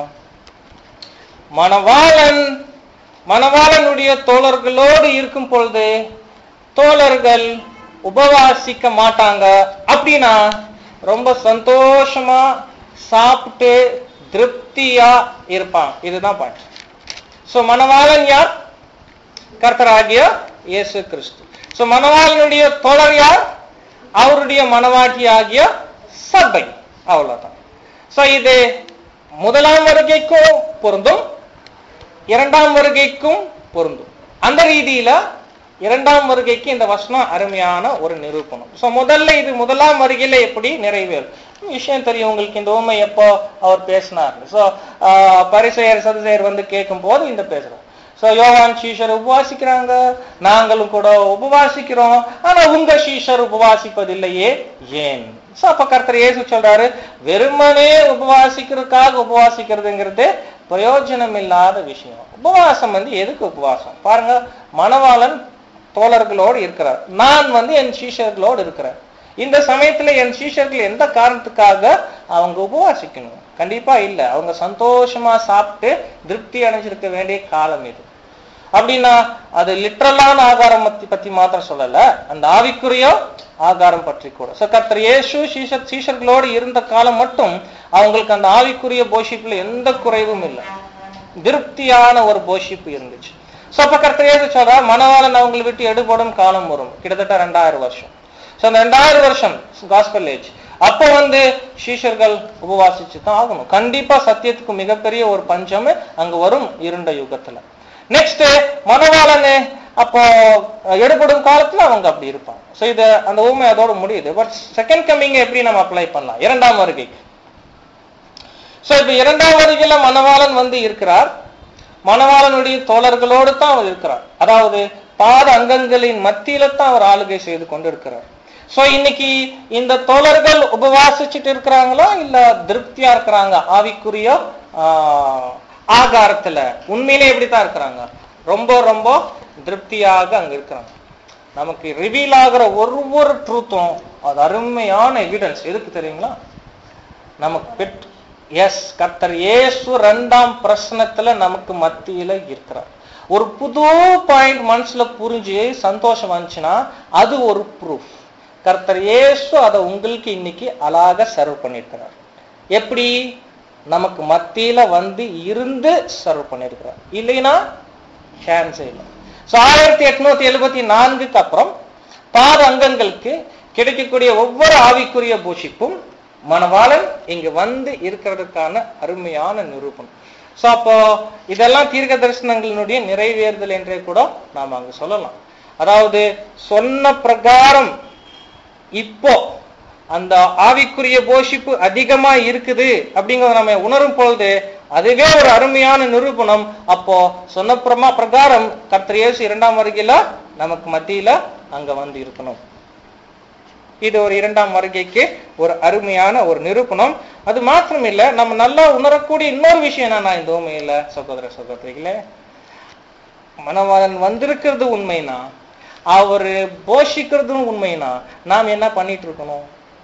மணவாளன் மணவாளனுடைய தோழர்களோடு இருக்கும் பொழுது தோழர்கள் உபவாசிக்க மாட்டாங்க அப்படின்னா ரொம்ப சந்தோஷமா சாப்பிட்டு திருப்தியா இருப்பான் இதுதான் பாயிண்ட் சோ மணவாளன் யார் கர்த்தராகிய இயேசு கிறிஸ்து சோ மணவாளனுடைய தோழர் யார் அவருடைய மனவாட்டி ஆகிய சபை அவ்வளவுதான் சோ இது முதலாம் வருகைக்கும் பொருந்தும் இரண்டாம் வருகைக்கும் பொருந்தும் அந்த ரீதியில இரண்டாம் வருகைக்கு இந்த வசனம் அருமையான ஒரு நிரூபணம் சோ முதல்ல இது முதலாம் வருகையில எப்படி நிறைவேறும் விஷயம் தெரியும் உங்களுக்கு இந்த உண்மை எப்போ அவர் பேசினார் சோ பரிசெயர் சதுசெயர் வந்து கேட்கும் போது இந்த பேசுறோம் சோ யோவான் சீஷர் உபவாசிக்கிறாங்க நாங்களும் கூட உபவாசிக்கிறோம் ஆனா உங்க சீஷர் உபவாசிப்பதில்லையே ஏன் சோ அப்ப கர்த்தர் இயேசு சொல்றாரு வெறுமனே உபவாசிக்கிறதுக்காக உபவாசிக்கிறதுங்கிறது பிரயோஜனம் இல்லாத விஷயம் உபவாசம் வந்து எதுக்கு உபவாசம் பாருங்க மணவாளன் தோழர்களோடு இருக்கிறார் நான் வந்து என் சீஷர்களோடு இருக்கிறேன் இந்த சமயத்துல என் சீஷர்கள் எந்த காரணத்துக்காக அவங்க உபவாசிக்கணும் கண்டிப்பா இல்ல அவங்க சந்தோஷமா சாப்பிட்டு திருப்தி அடைஞ்சிருக்க வேண்டிய காலம் இது அப்படின்னா அது லிட்ரலான ஆகாரம் பத்தி பத்தி மாத்திரம் சொல்லல அந்த ஆவிக்குரிய ஆகாரம் பற்றி கூட சோ கர்த்தர் இயேசு சீஷர் சீஷர்களோடு இருந்த காலம் மட்டும் அவங்களுக்கு அந்த ஆவிக்குரிய போஷிப்புல எந்த குறைவும் இல்லை திருப்தியான ஒரு போஷிப்பு இருந்துச்சு சோ அப்ப கர்த்தர் இயேசு சொல்றா மணவாளன் அவங்களை விட்டு எடுபடும் காலம் வரும் கிட்டத்தட்ட ரெண்டாயிரம் வருஷம் சோ அந்த ரெண்டாயிரம் வருஷம் காஸ்பல் ஏஜ் அப்ப வந்து சீஷர்கள் உபவாசிச்சு தான் ஆகணும் கண்டிப்பா சத்தியத்துக்கு மிகப்பெரிய ஒரு பஞ்சம் அங்க வரும் இருண்ட யுகத்துல நெக்ஸ்ட் மணவாளனு அப்போ எடுபடும் காலத்துல அவங்க அப்படி இருப்பாங்க சோ இது அந்த ஊமை அதோட முடியுது பட் செகண்ட் கம்மிங் எப்படி நம்ம அப்ளை பண்ணலாம் இரண்டாம் வருகைக்கு சோ இப்ப இரண்டாம் வருகையில மணவாளன் வந்து இருக்கிறார் மணவாளனுடைய தோழர்களோடு தான் அவர் இருக்கிறார் அதாவது பாத அங்கங்களின் மத்தியில தான் அவர் ஆளுகை செய்து கொண்டு இருக்கிறார் சோ இன்னைக்கு இந்த தோழர்கள் உபவாசிச்சுட்டு இருக்கிறாங்களா இல்ல திருப்தியா இருக்கிறாங்க ஆவிக்குரிய ஆஹ், ஆகாரத்துல உண்மையிலே எப்படித்தான் இருக்கிறாங்க ரொம்ப ரொம்ப திருப்தியாக அங்க இருக்கிறாங்க நமக்கு ரிவீல் ஆகிற ஒரு ஒரு ட்ரூத்தும் அது அருமையான எவிடன்ஸ் எதுக்கு தெரியுங்களா நமக்கு பெட் எஸ் கர்த்தர் இயேசு ரெண்டாம் பிரச்சனத்துல நமக்கு மத்தியில இருக்கிறார் ஒரு புது பாயிண்ட் மனசுல புரிஞ்சு சந்தோஷம் வந்துச்சுன்னா அது ஒரு ப்ரூஃப் கர்த்தர் இயேசு அதை உங்களுக்கு இன்னைக்கு அழகா சர்வ் பண்ணியிருக்கிறார் எப்படி நமக்கு மத்தியில வந்து இருந்து சர்வ் பண்ணியிருக்கிறார் இல்லைன்னா சான்ஸே இல்லை ஸோ ஆயிரத்தி எட்நூத்தி எழுபத்தி நான்குக்கு அப்புறம் பாத அங்கங்களுக்கு கிடைக்கக்கூடிய ஒவ்வொரு ஆவிக்குரிய பூஷிப்பும் மணவாளன் இங்க வந்து இருக்கிறதுக்கான அருமையான நிரூபணம் சோ அப்போ இதெல்லாம் தீர்க்க தரிசனங்களினுடைய நிறைவேறுதல் என்றே கூட நாம் அங்க சொல்லலாம் அதாவது சொன்ன பிரகாரம் இப்போ அந்த ஆவிக்குரிய போஷிப்பு அதிகமா இருக்குது அப்படிங்கறத நம்ம உணரும் பொழுது அதுவே ஒரு அருமையான நிரூபணம் அப்போ சொன்ன பிரமா பிரகாரம் கர்த்தர் இயேசு இரண்டாம் வருகையில நமக்கு மத்தியில அங்க வந்து இருக்கணும் இது ஒரு இரண்டாம் வருகைக்கு ஒரு அருமையான ஒரு நிரூபணம் அது மாத்திரம் இல்ல நம்ம நல்லா உணரக்கூடிய இன்னொரு விஷயம் என்னன்னா இந்த உண்மையில சகோதர சகோதரிகளே மனவாளன் வந்திருக்கிறது உண்மைனா அவரு போஷிக்கிறதும் உண்மைனா நாம் என்ன பண்ணிட்டு இருக்கணும்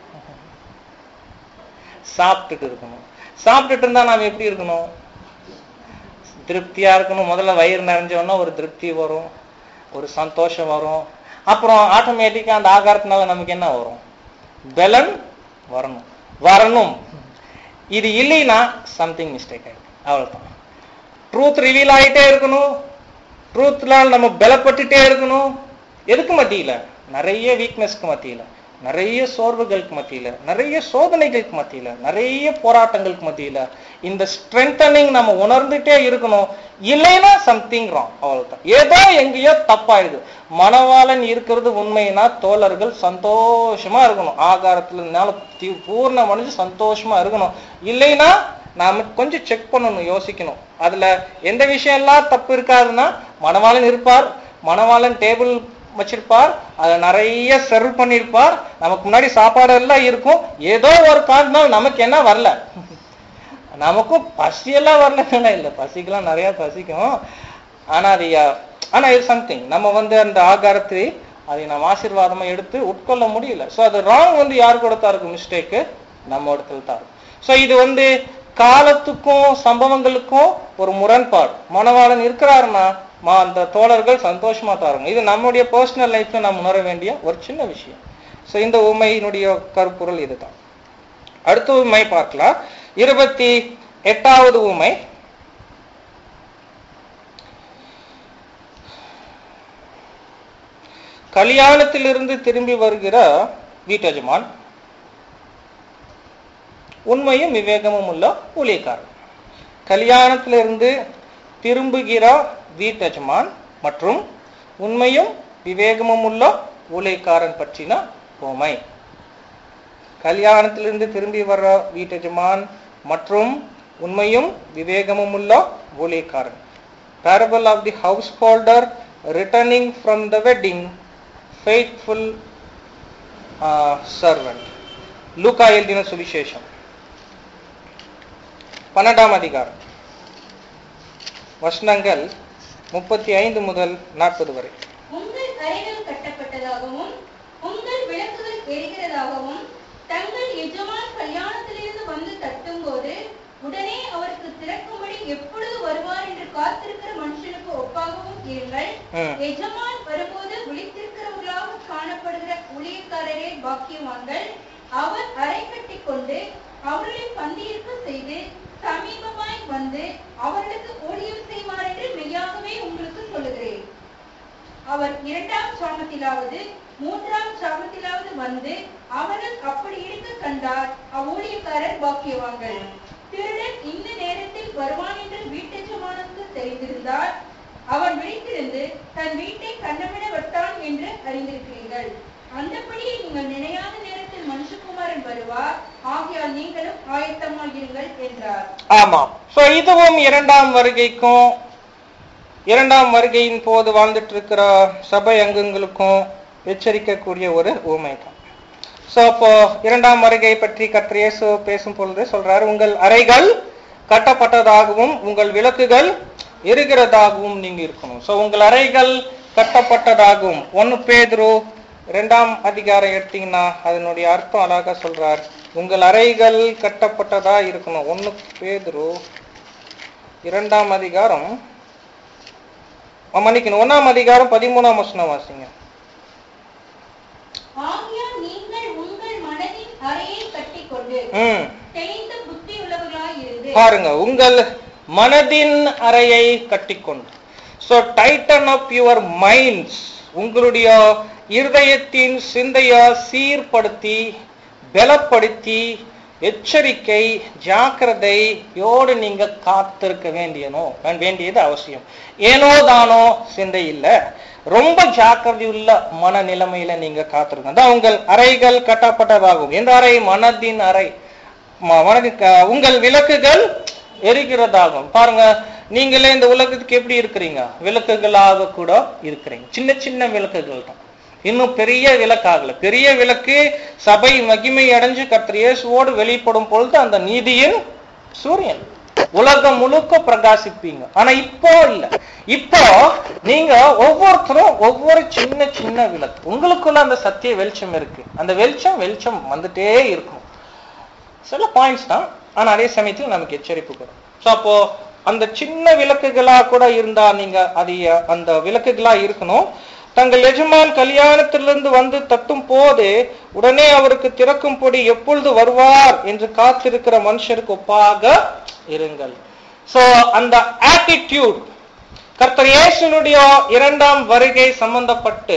சாப்பிட்டுட்டு இருக்கணும் சாப்பிட்டுட்டு இருந்தா நாம் எப்படி இருக்கணும் திருப்தியா இருக்கணும் முதல்ல வயிறு நிறைஞ்சோன்னா ஒரு திருப்தி வரும் ஒரு சந்தோஷம் வரும் அப்புறம் ஆட்டோமேட்டிக்கா அந்த ஆகாரத்தினால நமக்கு என்ன வரும் பலன் வரணும் வரணும் இது இல்லைன்னா சம்திங் மிஸ்டேக் ஆயிடும் அவ்வளவுதான் ட்ரூத் ரிவீல் ஆயிட்டே இருக்கணும் ட்ரூத்னால் நம்ம பலப்பட்டுட்டே இருக்கணும் எதுக்கு மத்தியில நிறைய வீக்னஸ்க்கு மத்தியில நிறைய சோர்வுகளுக்கு மத்தியில நிறைய சோதனைகளுக்கு மத்தியில நிறைய போராட்டங்களுக்கு மத்தியில இந்த ஸ்ட்ரென்தனிங் நம்ம உணர்ந்துட்டே இருக்கணும் இல்லைன்னா சம்திங் ராங் அவ்வளவுதான் ஏதோ எங்கேயோ தப்பாயிடுது மணவாளன் இருக்கிறது உண்மைனா தோழர்கள் சந்தோஷமா இருக்கணும் ஆகாரத்துல பூர்ணம் அடைஞ்சு சந்தோஷமா இருக்கணும் இல்லைன்னா நாம கொஞ்சம் செக் பண்ணணும் யோசிக்கணும் அதுல எந்த விஷயம் எல்லாம் தப்பு இருக்காதுன்னா மணவாளன் இருப்பார் மணவாளன் டேபிள் வச்சிருப்பார் அதை நிறைய சர்வ் பண்ணிருப்பார் நமக்கு முன்னாடி சாப்பாடு எல்லாம் இருக்கும் ஏதோ ஒரு காரணம் நமக்கு என்ன வரல நமக்கும் பசியெல்லாம் வரல இல்ல பசிக்கெல்லாம் நிறைய பசிக்கும் ஆனா அது ஆனா இது சம்திங் நம்ம வந்து அந்த ஆகாரத்தை அதை நம்ம ஆசீர்வாதமா எடுத்து உட்கொள்ள முடியல சோ அது ராங் வந்து யார் கொடுத்தா இருக்கும் மிஸ்டேக்கு நம்ம இடத்துல தான் இருக்கும் சோ இது வந்து காலத்துக்கும் சம்பவங்களுக்கும் ஒரு முரண்பாடு மனவாளன் இருக்கிறாருன்னா மா அந்த தோழர்கள் சந்தோஷமா தாருங்க இது நம்முடைய பர்சனல் லைஃப்ல நாம் உணர வேண்டிய ஒரு சின்ன விஷயம் சோ இந்த உண்மையினுடைய கருப்பொருள் இதுதான் அடுத்த உண்மை பார்க்கலாம் இருபத்தி எட்டாவது உண்மை கல்யாணத்திலிருந்து திரும்பி வருகிற வீட்டஜமான் உண்மையும் விவேகமும் உள்ள ஊழியக்காரன் கல்யாணத்திலிருந்து திரும்புகிற வீட்டஜமான் மற்றும் உண்மையும் விவேகமும் உள்ள ஊழியக்காரன் பற்றின உண்மை கல்யாணத்திலிருந்து திரும்பி வர்ற வீட்டஜமான் மற்றும் உண்மையும் விவேகமும் உள்ள ஊழியக்காரன் parable of the householder returning from the wedding faithful uh, servant லூக்கா எழுதின சுவிசேஷம் பன்னெண்டாம் அதிகாரம் வசனங்கள் முப்பத்தி ஐந்து முதல் நாற்பது வரை உங்கள் அறைகள் கட்டப்பட்டதாகவும் உங்கள் விளக்குகள் எரிகிறதாகவும் தங்கள் எஜமான் கல்யாணத்திலிருந்து வந்து தட்டும்போது உடனே அவருக்கு திறக்கும்படி எப்பொழுது வருவார் என்று காத்திருக்கிற மனுஷனுக்கு ஒப்பாகவும் இருங்கள் ம். எஜமான் வரும்போது விழித்திருக்கிறவர்களாக காணப்படுகிற ஊழியக்காரரே பாக்கியவான்கள் அவர் அறை கட்டிக் கொண்டு அவர்களை பந்தியிருக்க செய்து சமீபமாய் வந்து அவர்களுக்கு ஊழியம் செய்வார் என்று மெய்யாகவே உங்களுக்கு சொல்லுகிறேன் அவர் இரண்டாம் சாமத்திலாவது மூன்றாம் சாமத்திலாவது வந்து அவர்கள் அப்படி இருக்க கண்டார் அவ்வூழியக்காரர் பாக்கியவான்கள் திருடன் இந்த நேரத்தில் வருவான் என்று வீட்டெஜமானுக்கு தெரிந்திருந்தால் அவன் விழித்திருந்து தன் வீட்டை கண்ணமிட வைத்தான் என்று அறிந்திருக்கிறீர்கள் அந்தபடி நீங்கள் நினையாத நேரத்தில் மனுஷகுமாரன் வருவார் ஆகையால் நீங்களும் ஆயத்தமாயிருங்கள் என்றார் ஆமாம் சோ இதுவும் இரண்டாம் வருகைக்கும் இரண்டாம் வருகையின் போது வாழ்ந்துட்டு இருக்கிற சபை அங்கங்களுக்கும் எச்சரிக்கக்கூடிய ஒரு ஊமை தான் சோ அப்போ இரண்டாம் வருகை பற்றி கர்த்தர் இயேசு பேசும் பொழுது சொல்றாரு உங்கள் அறைகள் கட்டப்பட்டதாகவும் உங்கள் விளக்குகள் எரிகிறதாகவும் நீங்க இருக்கணும் சோ உங்கள் அறைகள் கட்டப்பட்டதாகவும் ஒன்னு பேதுரு இரண்டாம் அதிகாரம் எடுத்தீங்கன்னா அதனுடைய அர்த்தம் அழகா சொல்றார் உங்கள் அறைகள் கட்டப்பட்டதா இருக்கணும் ஒன்னு பேதுரு இரண்டாம் அதிகாரம் ஆ, மன்னிக்கணும் ஒன்னாம் அதிகாரம் பதிமூணாம் வசனம் வாசிங்க ஆகையால் நீங்கள் உங்கள் மனதின் அறையை கட்டிக்கொண்டு ம் தெளிந்த புத்தி உள்ளவர்களாய் இருந்து பாருங்க உங்கள் மனதின் அறையை கட்டிக்கொண்டு so tighten up your minds உங்களுடைய இருதயத்தின் சிந்தைய சீர்படுத்தி பலப்படுத்தி எச்சரிக்கை ஜாக்கிரதையோடு நீங்க காத்திருக்க வேண்டியனோ வேண்டியது அவசியம் ஏனோ தானோ சிந்தை இல்ல ரொம்ப ஜாக்கிரதை உள்ள மன நிலைமையில நீங்க காத்திருங்க அதான் உங்கள் அறைகள் கட்டப்பட்டதாகும் எந்த அறை மனதின் அறை ம- மனதின் க- உங்கள் விளக்குகள் எரிகிறதாகும் பாருங்க நீங்களே இந்த உலகத்துக்கு எப்படி இருக்கிறீங்க விளக்குகளாக கூட இருக்கிறீங்க சின்ன சின்ன விளக்குகள் தான் இன்னும் பெரிய விளக்காகல பெரிய விளக்கு சபை மகிமை அடைஞ்சு கர்த்தர் இயேசுவோடு வெளிப்படும் பொழுது அந்த நீதியின் சூரியன் உலகம் முழுக்க பிரகாசிப்பீங்க ஆனா இப்போ இல்ல இப்போ நீங்க ஒவ்வொருத்தரும் ஒவ்வொரு சின்ன சின்ன விளக்கு உங்களுக்குள்ள அந்த சத்திய வெளிச்சம் இருக்கு அந்த வெளிச்சம் வெளிச்சம் வந்துட்டே இருக்கும் சில பாயிண்ட்ஸ் தான் ஆனா அதே சமயத்தில் நமக்கு எச்சரிப்பு கூட ஸோ அப்போ அந்த சின்ன விளக்குகளா கூட இருந்தா நீங்க அது அந்த விளக்குகளா இருக்கணும் தங்கள் எஜமான் கல்யாணத்திலிருந்து வந்து தட்டும் போது உடனே அவருக்கு திறக்கும்படி எப்பொழுது வருவார் என்று காத்திருக்கிற மனுஷருக்கு ஒப்பாக இருங்கள் சோ அந்த ஆட்டிடியூட் கர்த்தர் இயேசுனுடைய இரண்டாம் வருகை சம்பந்தப்பட்டு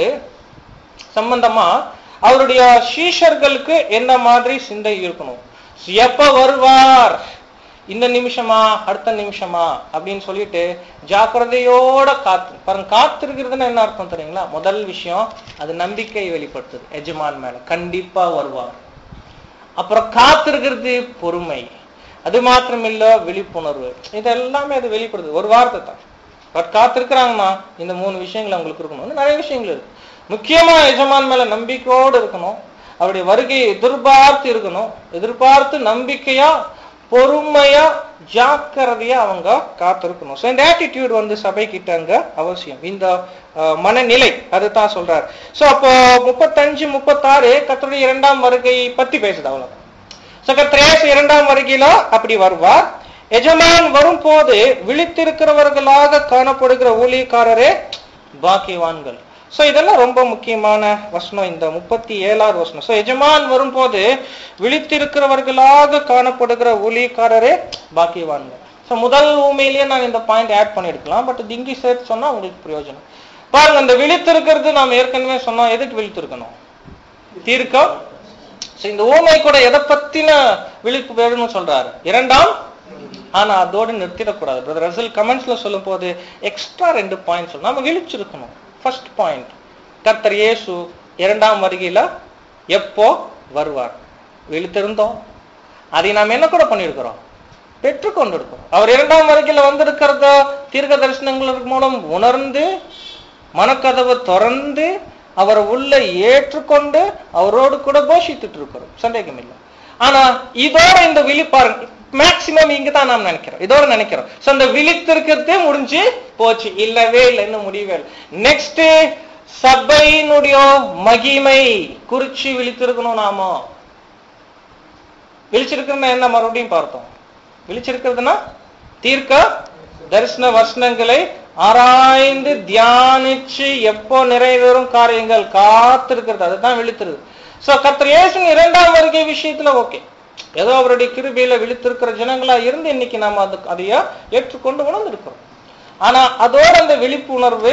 சம்பந்தமா அவருடைய சீஷர்களுக்கு என்ன மாதிரி சிந்தை இருக்கணும் எப்ப வருவார் இந்த நிமிஷமா அடுத்த நிமிஷமா அப்படின்னு சொல்லிட்டு ஜாக்கிரதையோட காத்து பாருங்க காத்திருக்கிறதுன்னு என்ன அர்த்தம் தெரியுங்களா முதல் விஷயம் அது நம்பிக்கை வெளிப்படுத்துது எஜமான் மேல கண்டிப்பா வருவார் அப்புறம் காத்திருக்கிறது பொறுமை அது மாத்திரம் இல்ல விழிப்புணர்வு இது எல்லாமே அது வெளிப்படுது ஒரு வார்த்தை தான் பட் காத்திருக்கிறாங்கம்மா இந்த மூணு விஷயங்கள் அவங்களுக்கு இருக்கணும் இன்னும் நிறைய விஷயங்கள் இருக்கு முக்கியமா எஜமான் மேல நம்பிக்கையோடு இருக்கணும் அவருடைய வருகையை எதிர்பார்த்து இருக்கணும் எதிர்பார்த்து நம்பிக்கையா பொறுமையா ஜாக்கிரதையா அவங்க காத்திருக்கணும் ஸோ இந்த ஆட்டிடியூட் வந்து சபை கிட்ட அங்க அவசியம் இந்த அஹ், மனநிலை அதுதான் சொல்றாரு ஸோ அப்போ முப்பத்தஞ்சு முப்பத்தாறு கத்தருடைய இரண்டாம் வருகை பத்தி பேசுது அவ்வளவு ஸோ கத்திரேசு இரண்டாம் வருகையில அப்படி வருவார் எஜமான் வரும்போது விழித்திருக்கிறவர்களாக காணப்படுகிற ஊழியக்காரரே பாக்கியவான்கள் சோ இதெல்லாம் ரொம்ப முக்கியமான வசனம் இந்த முப்பத்தி ஏழாவது வசனம் சோ எஜமான் வரும்போது விழித்திருக்கிறவர்களாக காணப்படுகிற ஊழியக்காரரே பாக்கியவான்கள் சோ முதல் ஊமையிலேயே நான் இந்த பாயிண்ட் ஆட் பண்ணிருக்கலாம் பட் இது இங்கிலீஷ் சேர்த்து சொன்னா உங்களுக்கு பிரயோஜனம் பாருங்க இந்த விழித்திருக்கிறது நாம் ஏற்கனவே சொன்னோம் எதுக்கு விழித்திருக்கணும் தீர்க்கம் So, இந்த ஊமை கூட எதை பத்தின விழிப்பு வேணும்னு சொல்றாரு இரண்டாம் ஆனா அதோடு நிறுத்திடக்கூடாது பிரதர் ரசல் கமெண்ட்ஸ்ல சொல்லும் போது எக்ஸ்ட்ரா ரெண்டு பாயிண்ட் சொல்லணும் நம்ம விழிச்சிருக்கணும் ஃபர்ஸ்ட் பாயிண்ட் கர்த்தர் இயேசு இரண்டாம் வருகையில எப்போ வருவார் விழித்திருந்தோம் அதை நாம் என்ன கூட பண்ணியிருக்கிறோம் பெற்றுக்கொண்டு இருக்கிறோம் அவர் இரண்டாம் வருகையில வந்திருக்கிறத தீர்க்க தரிசனங்கள் மூலம் உணர்ந்து மனக்கதவை திறந்து அவரை உள்ள ஏற்றுக்கொண்டு அவரோடு கூட போஷித்துட்டு இருக்கிறோம் சந்தேகம் இல்லை ஆனா இதோட இந்த விழிப்பாருங்க மேக்சிமம் இங்க தான் நாம் நினைக்கிறோம் இதோட நினைக்கிறோம் சோ அந்த விழித்திருக்கிறதே முடிஞ்சு போச்சு இல்லவே இல்லை இன்னும் முடியவே இல்லை நெக்ஸ்ட் சபையினுடைய மகிமை குறிச்சு விழித்திருக்கணும் நாம விழிச்சிருக்கிறதுனா என்ன மறுபடியும் பார்த்தோம் விழிச்சிருக்கிறதுனா தீர்க்க தரிசன வசனங்களை ஆராய்ந்து தியானிச்சு எப்போ நிறைவேறும் காரியங்கள் காத்திருக்கிறது அதுதான் விழித்திருது சோ கர்த்தர் இயேசுவின் இரண்டாம் வருகை விஷயத்துல ஓகே ஏதோ அவருடைய கிருபையில விழித்திருக்கிற ஜனங்களா இருந்து இன்னைக்கு நாம அது அதையா ஏற்றுக்கொண்டு உணர்ந்திருக்கிறோம் ஆனா அதோட அந்த விழிப்புணர்வு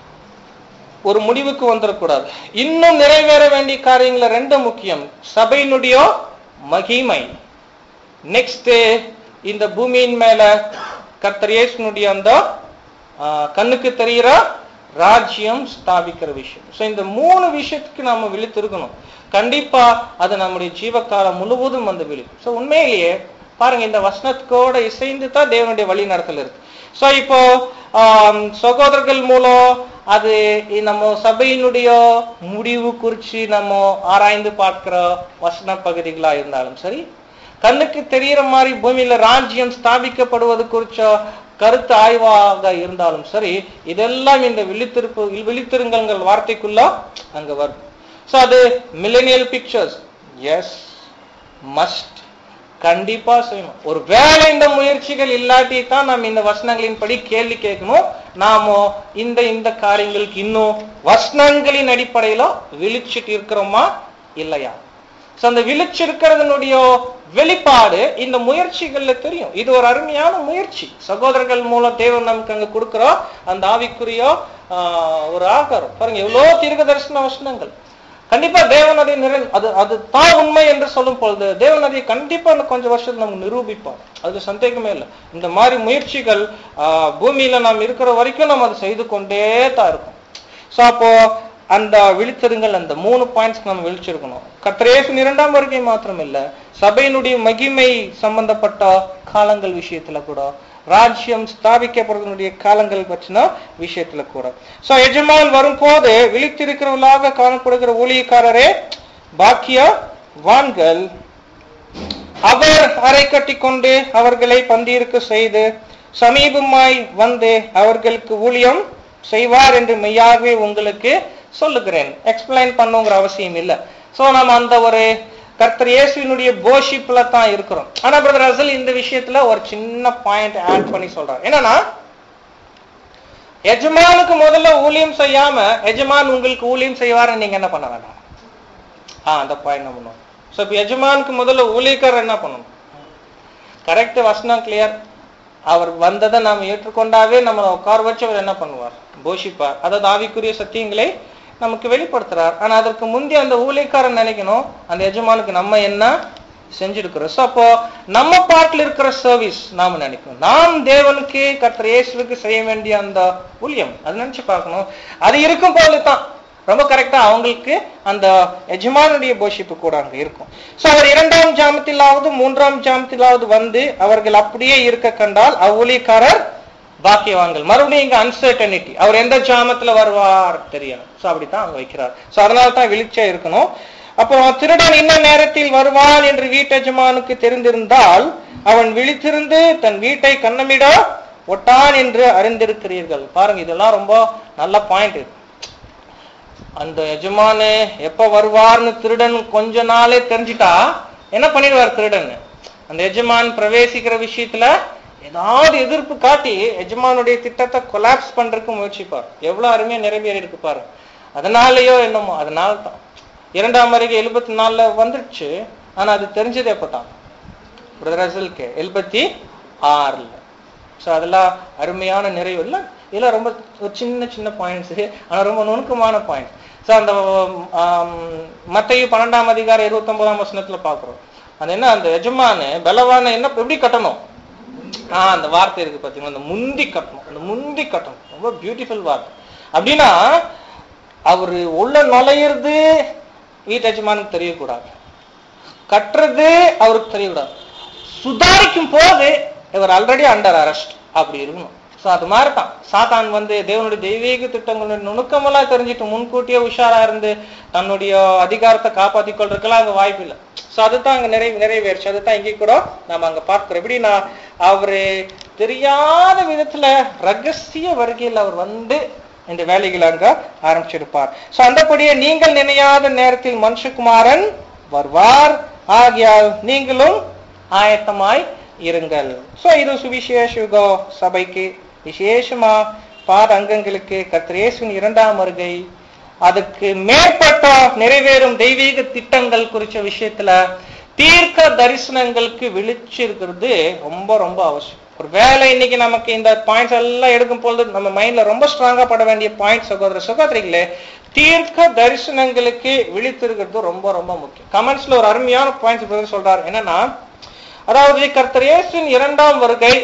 ஒரு முடிவுக்கு வந்துடக்கூடாது இன்னும் நிறைவேற வேண்டிய காரியங்கள ரெண்டு முக்கியம் சபையினுடைய மகிமை நெக்ஸ்ட் இந்த பூமியின் மேல கர்த்தர் இயேசுனுடைய அந்த ஆ, கண்ணுக்கு தெரிகிற ராஜ்யம் ஸ்தாபிக்கிற விஷயம் சோ இந்த மூணு விஷயத்துக்கு நாம விழித்திருக்கணும் கண்டிப்பா அது நம்முடைய ஜீவகாலம் முழுவதும் வந்து விழிக்கும் சோ உண்மையிலேயே பாருங்க இந்த வசனத்துக்கோட இசைந்து தான் தேவனுடைய வழி நடத்தல் இருக்கு சோ இப்போ ஆம், சகோதரர்கள் மூலம் அது இ- நம்ம சபையினுடைய முடிவு குறிச்சு நம்ம ஆராய்ந்து பார்க்கிற வசன பகுதிகளா இருந்தாலும் சரி கண்ணுக்கு தெரியற மாதிரி பூமியில ராஜ்யம் ஸ்தாபிக்கப்படுவது குறிச்ச கருத்து ஆய்வாக இருந்தாலும் சரி இதெல்லாம் இந்த விழித்திருப்பு விழித்திருங்கள் வார்த்தைக்குள்ள அங்க வரும் சோ அது மில்லேனியல் பிக்சர்ஸ் எஸ் மஸ்ட் கண்டிப்பா செய்யணும் ஒரு வேலை இந்த முயற்சிகள் இல்லாட்டி தான் நாம் இந்த வசனங்களின் படி கேள்வி கேட்கணும் நாம இந்த இந்த காரியங்களுக்கு இன்னும் வசனங்களின் அடிப்படையில விழிச்சிட்டு இருக்கிறோமா இல்லையா சோ அந்த விழிச்சிருக்கிறதனுடைய வெளிப்பாடு இந்த முயற்சிகள்ல தெரியும் இது ஒரு அருமையான முயற்சி சகோதரர்கள் மூலம் தேவன் நமக்கு அங்க கொடுக்கிற அந்த ஆவிக்குரிய ஆஹ், ஒரு ஆகாரம் பாருங்க எவ்வளவு தீர்க்க தரிசன வசனங்கள் கண்டிப்பா தேவன் அதை நிறை அது அது தான் உண்மை என்று சொல்லும் பொழுது தேவன் அதை கண்டிப்பா இந்த கொஞ்சம் வருஷத்துல நமக்கு நிரூபிப்பார் அது சந்தேகமே இல்லை இந்த மாதிரி முயற்சிகள் ஆஹ், பூமியில நாம் இருக்கிற வரைக்கும் நம்ம அதை செய்து கொண்டே தான் இருக்கும் சோ அப்போ அந்த விழித்திருங்கள் அந்த மூணு பாயிண்ட்ஸ் நம்ம விழிச்சிருக்கணும் கத்திரேசன் இரண்டாம் வருகை மாத்திரம் இல்ல சபையினுடைய மகிமை சம்பந்தப்பட்ட காலங்கள் விஷயத்துல கூட ராஜ்யம் ஸ்தாபிக்கப்படுவதனுடைய காலங்கள் பற்றின விஷயத்துல கூட சோ எஜமான் வரும்போது விழித்திருக்கிறவர்களாக காணப்படுகிற ஊழியக்காரரே பாக்கிய வான்கள் அவர் அறை கட்டி கொண்டு அவர்களை பந்தியிருக்க செய்து சமீபமாய் வந்து அவர்களுக்கு ஊழியம் செய்வார் என்று மெய்யாகவே உங்களுக்கு சொல்லுகிறேன் எக்ஸ்பிளைன் பண்ணுங்கிற அவசியம் இல்ல சோ நம்ம அந்த ஒரு கர்த்தர் இயேசுவினுடைய போஷிப்ல தான் இருக்கிறோம் ஆனா பிரதர் அசல் இந்த விஷயத்துல ஒரு சின்ன பாயிண்ட் ஆட் பண்ணி சொல்றாரு என்னன்னா எஜமானுக்கு முதல்ல ஊழியம் செய்யாம எஜமான் உங்களுக்கு ஊழியம் செய்வாருன்னு நீங்க என்ன பண்ண வேண்டாம் ஆ அந்த பாயிண்ட் நம்ம பண்ணணும் ஸோ இப்போ எஜமானுக்கு முதல்ல ஊழியக்காரர் என்ன பண்ணணும் கரெக்ட் வசனம் கிளியர் அவர் வந்ததை நாம் ஏற்றுக்கொண்டாவே நம்மளை உட்கார வச்சு அவர் என்ன பண்ணுவார் போஷிப்பார் அதாவது ஆவிக்குரிய சத்தியங்களை நமக்கு வெளிப்படுத்துறார் ஆனா அதற்கு முந்தைய அந்த ஊழியக்காரன் நினைக்கணும் அந்த எஜமானுக்கு நம்ம என்ன செஞ்சிருக்கிறோம் ஸோ அப்போ நம்ம பாட்டில் இருக்கிற சர்வீஸ் நாம நினைக்கணும் நாம் தேவனுக்கு கர்த்தர் இயேசுவுக்கு செய்ய வேண்டிய அந்த ஊழியம் அது நினைச்சு பார்க்கணும் அது இருக்கும் போது தான் ரொம்ப கரெக்டா அவங்களுக்கு அந்த எஜமானுடைய போஷிப்பு கூட அங்க இருக்கும் சோ அவர் இரண்டாம் ஜாமத்திலாவது மூன்றாம் ஜாமத்திலாவது வந்து அவர்கள் அப்படியே இருக்க கண்டால் அவ்வூழியக்காரர் பாக்கியவான்கள் மறுபடியும் இங்க அன்சர்டனிட்டி அவர் எந்த ஜாமத்துல வருவார் தெரியாது சோ அப்படித்தான் அவங்க வைக்கிறார் சோ அதனால தான் விழிச்சா இருக்கணும் அப்புறம் திருடன் இன்ன நேரத்தில் வருவான் என்று வீட்டெஜமானுக்கு தெரிந்திருந்தால் அவன் விழித்திருந்து தன் வீட்டை கண்ணமிட ஒட்டான் என்று அறிந்திருக்கிறீர்கள் பாருங்க இதெல்லாம் ரொம்ப நல்ல பாயிண்ட் இது அந்த எஜமானு எப்ப வருவார்னு திருடன் கொஞ்ச நாளே தெரிஞ்சிட்டா என்ன பண்ணிடுவார் திருடன் அந்த எஜமான் பிரவேசிக்கிற விஷயத்துல ஏதாவது எதிர்ப்பு காட்டி எஜமானுடைய திட்டத்தை கொலாப்ஸ் பண்றதுக்கு முயற்சிப்பார் எவ்வளவு அருமையா நிறைவேறி இருக்கு பாரு அதனாலயோ என்னமோ அதனால தான் இரண்டாம் அருகே எழுபத்தி நாலுல வந்துடுச்சு ஆனா அது தெரிஞ்சது எப்பதான் பிரதரசலுக்கு எழுபத்தி ஆறுல ஸோ அதெல்லாம் அருமையான நிறைவு இல்லை இதெல்லாம் ரொம்ப ஒரு சின்ன சின்ன பாயிண்ட்ஸ் ஆனா ரொம்ப நுணுக்கமான பாயிண்ட் ஸோ அந்த மத்தையும் பன்னெண்டாம் அதிகாரம் இருபத்தொன்பதாம் வசனத்துல பாக்குறோம் அது என்ன அந்த எஜமானு பலவான என்ன எப்படி கட்டணும் ஆஹ் அந்த வார்த்தை இருக்கு பாத்தீங்களா அந்த முந்தி கட்டணும் அந்த முந்தி கட்டணும் ரொம்ப பியூட்டிஃபுல் வார்த்தை அப்படின்னா அவரு உள்ள நுழையிறது வீட்டு எஜமானுக்கு தெரியக்கூடாது கட்டுறது அவருக்கு தெரியக்கூடாது சுதாரிக்கும் போது இவர் ஆல்ரெடி அண்டர் அரெஸ்ட் அப்படி இருக்கணும் சோ அது மாதிரி தான் சாத்தான் வந்து தேவனுடைய தெய்வீக திட்டங்களுடைய நுணுக்கமெல்லாம் தெரிஞ்சுட்டு முன்கூட்டியே உஷாரா இருந்து தன்னுடைய அதிகாரத்தை காப்பாத்திக் கொள்றதுக்கெல்லாம் அங்க வாய்ப்பு இல்லை சோ அதுதான் அங்க நிறைவு நிறைவேறுச்சு அதுதான் இங்கே கூட நாம அங்க பார்க்கிறோம் எப்படின்னா அவரு தெரியாத விதத்துல ரகசிய வருகையில் அவர் வந்து இந்த வேலைகளை அங்க ஆரம்பிச்சிருப்பார் சோ அந்தபடியே நீங்கள் நினையாத நேரத்தில் மனுஷகுமாரன் வருவார் ஆகியால் நீங்களும் ஆயத்தமாய் இருங்கள் சோ இது சுவிசேஷ யுக சபைக்கு விசேஷமா பாத அங்கங்களுக்கு கத்திரேசுவின் இரண்டாம் வருகை அதுக்கு மேற்பட்ட நிறைவேறும் தெய்வீக திட்டங்கள் குறிச்ச விஷயத்துல தீர்க்க தரிசனங்களுக்கு விழிச்சிருக்கிறது ரொம்ப ரொம்ப அவசியம் ஒரு வேலை இன்னைக்கு நமக்கு இந்த பாயிண்ட்ஸ் எல்லாம் எடுக்கும் பொழுது நம்ம மைண்ட்ல ரொம்ப ஸ்ட்ராங்கா பட வேண்டிய பாயிண்ட் சகோதர சகோதரிகளே தீர்க்க தரிசனங்களுக்கு விழித்திருக்கிறது ரொம்ப ரொம்ப முக்கியம் கமெண்ட்ஸ்ல ஒரு அருமையான பாயிண்ட்ஸ் சொல்றாரு என்னன்னா அதாவது கர்த்தர் இயேசுவின் இரண்டாம் வருகை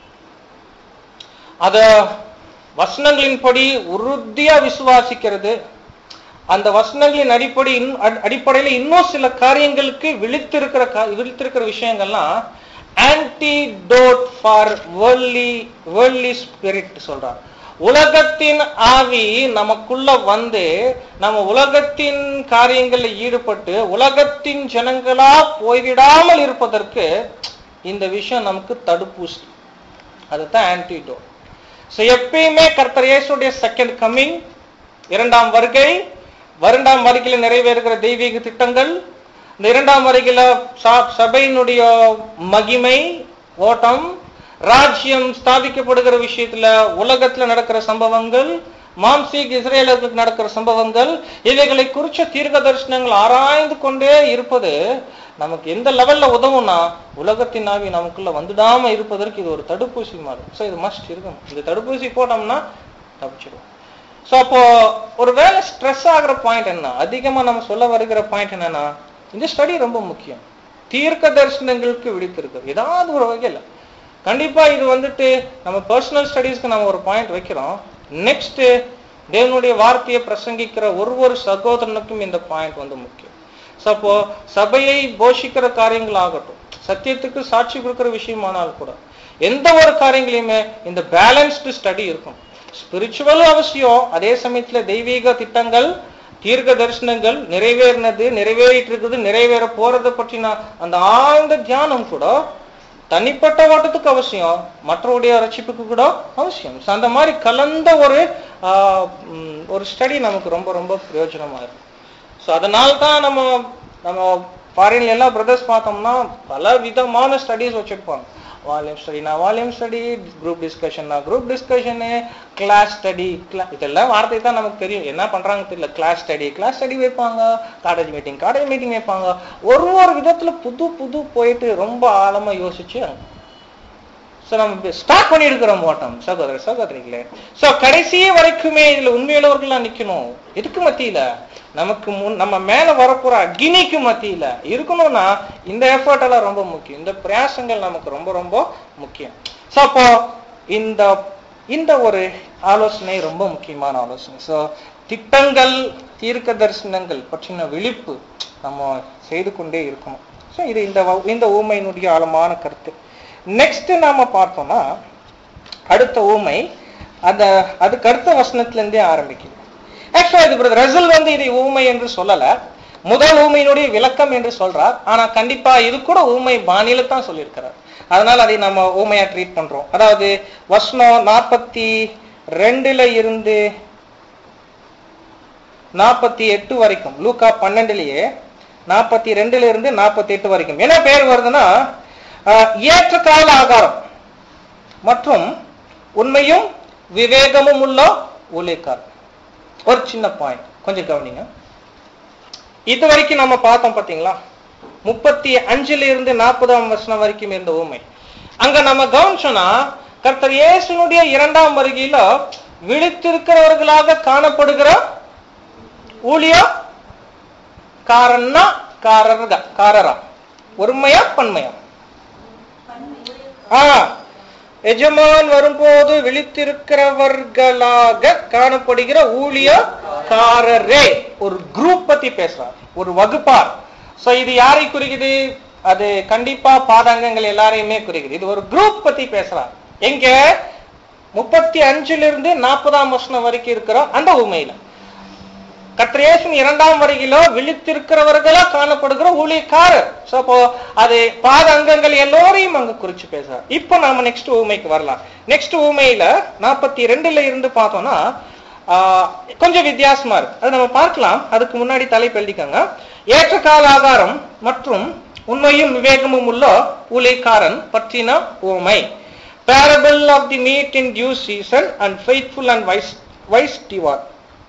அத வசனங்களின்படி உறுதியா விசுவாசிக்கிறது அந்த வசனங்களின் அடிப்படை அடிப்படையில இன்னும் சில காரியங்களுக்கு விழித்திருக்கிற விழித்திருக்கிற விஷயங்கள்லாம் ஆன்டிடோட் ஃபார் வேர்லி வேர்லி ஸ்பிரிட் சொல்றார் உலகத்தின் ஆவி நமக்குள்ள வந்து நம்ம உலகத்தின் காரியங்களில் ஈடுபட்டு உலகத்தின் ஜனங்களா போய்விடாமல் இருப்பதற்கு இந்த விஷயம் நமக்கு தடுப்பூசி அதுதான் ஆன்டிடோட் ஸோ எப்பயுமே கர்த்தர் இயேசுடைய செகண்ட் கம்மிங் இரண்டாம் வருகை வருண்டாம் வருகையில் நிறைவேறுகிற தெய்வீக திட்டங்கள் இந்த இரண்டாம் வருகையில ச- சபையினுடைய மகிமை ஓட்டம் ராஜ்யம் ஸ்தாபிக்கப்படுகிற விஷயத்துல உலகத்துல நடக்கிற சம்பவங்கள் மாம்சீக் இஸ்ரேலுக்கு நடக்கிற சம்பவங்கள் இவைகளை குறிச்ச தீர்க்க தரிசனங்கள் ஆராய்ந்து கொண்டே இருப்பது நமக்கு எந்த லெவல்ல உதவும்னா உலகத்தின் ஆவி நமக்குள்ள வந்துடாம இருப்பதற்கு இது ஒரு தடுப்பூசி மாதிரி சோ இது மஸ்ட் இருக்கணும் இந்த தடுப்பூசி போட்டோம்னா தப்பிச்சிடும் சோ அப்போ ஒரு வேலை ஸ்ட்ரெஸ் ஆகுற பாயிண்ட் என்ன அதிகமா நம்ம சொல்ல வருகிற பாயிண்ட் என்னன்னா இந்த ஸ்டடி ரொம்ப முக்கியம் தீர்க்க தரிசனங்களுக்கு விழித்திருக்கு ஏதாவது ஒரு வகையில கண்டிப்பா இது வந்துட்டு நம்ம பர்சனல் ஸ்டடீஸ்க்கு நம்ம ஒரு பாயிண்ட் வைக்கிறோம் நெக்ஸ்ட் தேவனுடைய வார்த்தையை பிரசங்கிக்கிற ஒரு ஒரு சகோதரனுக்கும் இந்த பாயிண்ட் வந்து முக்கியம் So, அப்போ சபையை போஷிக்கிற காரியங்கள் ஆகட்டும் சத்தியத்துக்கு சாட்சி கொடுக்கிற விஷயமானால் கூட எந்த ஒரு காரியங்களையுமே இந்த பேலன்ஸ்டு ஸ்டடி இருக்கும் ஸ்பிரிச்சுவலும் அவசியம் அதே சமயத்துல தெய்வீக திட்டங்கள் தீர்க்க தரிசனங்கள் நிறைவேறினது நிறைவேறிட்டு இருக்குது நிறைவேற போறதை பற்றின அந்த ஆழ்ந்த தியானம் கூட தனிப்பட்ட ஓட்டத்துக்கு அவசியம் மற்றவருடைய ரட்சிப்புக்கு கூட அவசியம் So, அந்த மாதிரி கலந்த ஒரு ஆஹ், ம், ஒரு ஸ்டடி நமக்கு ரொம்ப ரொம்ப பிரயோஜனமா இருக்கும் ஸோ அதனால தான் நம்ம நம்ம ஃபாரின்ல எல்லாம் பிரதர்ஸ் பார்த்தோம்னா பல விதமான ஸ்டடீஸ் வச்சிருப்பாங்க வால்யூம் ஸ்டடினா வால்யூம் ஸ்டடி குரூப் டிஸ்கஷன்னா குரூப் டிஸ்கஷனு கிளாஸ் ஸ்டடி இதெல்லாம் வார்த்தை தான் நமக்கு தெரியும் என்ன பண்றாங்க தெரியல கிளாஸ் ஸ்டடி கிளாஸ் ஸ்டடி வைப்பாங்க காலேஜ் மீட்டிங் காலேஜ் மீட்டிங் வைப்பாங்க ஒரு ஒரு விதத்துல புது புது போயிட்டு ரொம்ப ஆழமா யோசிச்சு ஸோ நம்ம ஸ்டார்ட் பண்ணியிருக்கிறோம் ஓட்டம் சகோதர சகோதரிகளே ஸோ கடைசி வரைக்குமே இதுல உண்மையுள்ளவர்கள்லாம் நிக்கணும் எதுக்கு மத்தியில நமக்கு முன் நம்ம மேல வரப்போற அக்னிக்கு மத்தியில இருக்கணும்னா இந்த எஃபர்ட் எல்லாம் ரொம்ப முக்கியம் இந்த பிரயாசங்கள் நமக்கு ரொம்ப ரொம்ப முக்கியம் ஸோ அப்போ இந்த இந்த ஒரு ஆலோசனை ரொம்ப முக்கியமான ஆலோசனை ஸோ திட்டங்கள் தீர்க்க தரிசனங்கள் பற்றின விழிப்பு நம்ம செய்து கொண்டே இருக்கணும் ஸோ இது இந்த வ- இந்த ஊமையினுடைய ஆழமான கருத்து நெக்ஸ்ட் நாம பார்த்தோம்னா அடுத்த ஊமை அந்த அதுக்கு அடுத்த வசனத்துல இருந்தே ஆரம்பிக்குது ஆக்சுவலா இது பிரதர் ரசல் வந்து இதை ஊமை என்று சொல்லல முதல் ஊமையினுடைய விளக்கம் என்று சொல்றார் ஆனா கண்டிப்பா இது கூட ஊமை பாணியில தான் சொல்லியிருக்கிறார் அதனால அதை நம்ம ஊமையா ட்ரீட் பண்றோம் அதாவது வசனம் நாற்பத்தி ரெண்டுல இருந்து நாற்பத்தி எட்டு வரைக்கும் லூக்கா பன்னெண்டுலயே நாற்பத்தி ரெண்டுல இருந்து நாற்பத்தி எட்டு வரைக்கும் என்ன பேர் வருதுன்னா ஆஹ், ஏற்ற கால ஆகாரம் மற்றும் உண்மையும் விவேகமும் உள்ள ஊழியக்காரர் ஒரு சின்ன பாயிண்ட் கொஞ்சம் கவனிங்க இது வரைக்கும் நம்ம பார்த்தோம் பாத்தீங்களா முப்பத்தி அஞ்சுல இருந்து நாற்பதாம் வருஷம் வரைக்கும் இருந்த ஊமை அங்க நம்ம கவனிச்சோம்னா கர்த்தர் இயேசுனுடைய இரண்டாம் வருகையில விழித்திருக்கிறவர்களாக காணப்படுகிற ஊழிய காரன்னா காரர்க காரரா ஒருமையா பன்மையா ஆ எஜமான் வரும்போது விழித்திருக்கிறவர்களாக காணப்படுகிற ஊழியக்காரரே ஒரு குரூப் பத்தி பேசுறார் ஒரு வகுப்பார் சோ இது யாரை குறிக்குது அது கண்டிப்பா பாதாங்கங்கள் எல்லாரையுமே குறிக்குது இது ஒரு குரூப் பத்தி பேசுறார் எங்க முப்பத்தி அஞ்சுல இருந்து நாற்பதாம் வருஷம் வரைக்கும் இருக்கிற அந்த உண்மையில கத்திரேசன் இரண்டாம் வருகையிலோ விழித்திருக்கிறவர்களா காணப்படுகிற ஊழியக்காரர் சோ அப்போ அது பாத அங்கங்கள் எல்லோரையும் அங்க குறிச்சு பேசுறார் இப்போ நாம நெக்ஸ்ட் ஊமைக்கு வரலாம் நெக்ஸ்ட் ஊமையில நாற்பத்தி ரெண்டுல இருந்து பார்த்தோம்னா ஆஹ், கொஞ்சம் வித்தியாசமா இருக்கு அது நம்ம பார்க்கலாம் அதுக்கு முன்னாடி தலைப்பு எழுதிக்கோங்க ஏற்ற கால ஆகாரம் மற்றும் உண்மையும் விவேகமும் உள்ள ஊழியக்காரன் பற்றின ஊமை parable of the meat in due season and faithful and wise wise steward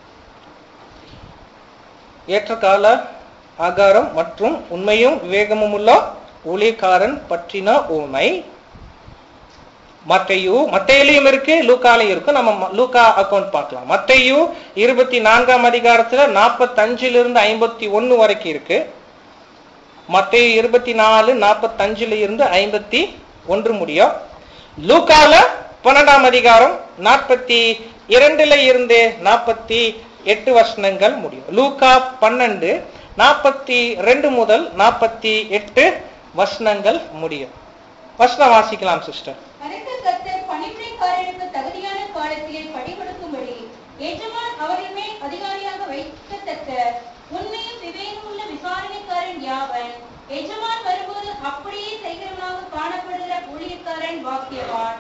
ஏற்ற கால ஆகாரம் மற்றும் உண்மையும் விவேகமும் உள்ள ஊழியக்காரன் பற்றின ஊமை மத்தையு மத்தையிலையும் இருக்கு லூக்காலையும் இருக்கு நம்ம ம- லூக்கா அக்கவுண்ட் பார்க்கலாம் மத்தையு இருபத்தி நான்காம் அதிகாரத்துல நாற்பத்தஞ்சுல இருந்து ஐம்பத்தி ஒன்னு வரைக்கும் இருக்கு மத்தையு இருபத்தி நாலு நாற்பத்தஞ்சுல இருந்து ஐம்பத்தி ஒன்று முடியும் லூக்கால பன்னெண்டாம் அதிகாரம் நாற்பத்தி இரண்டுல இருந்து நாற்பத்தி எட்டு வசனங்கள் முடியும் லூக்கா பன்னெண்டு நாற்பத்தி ரெண்டு முதல் நாற்பத்தி எட்டு வசனங்கள் முடியும் வசனம் வாசிக்கலாம் சிஸ்டர் அதற்கு கர்த்தர் பணிவிடைக்காரனுக்கு தகுதியான காலத்திலே படி கொடுக்கும்படி எஜமான் அவர்கள் மேல் அதிகாரியாக வைக்கத்தக்க உண்மையும் விவேகமுள்ள விசாரணைக்காரன் யாவன் எஜமான் வரும்போது அப்படியே செய்கிறவனாக காணப்படுகிற ஊழியக்காரன் வாக்கியவான்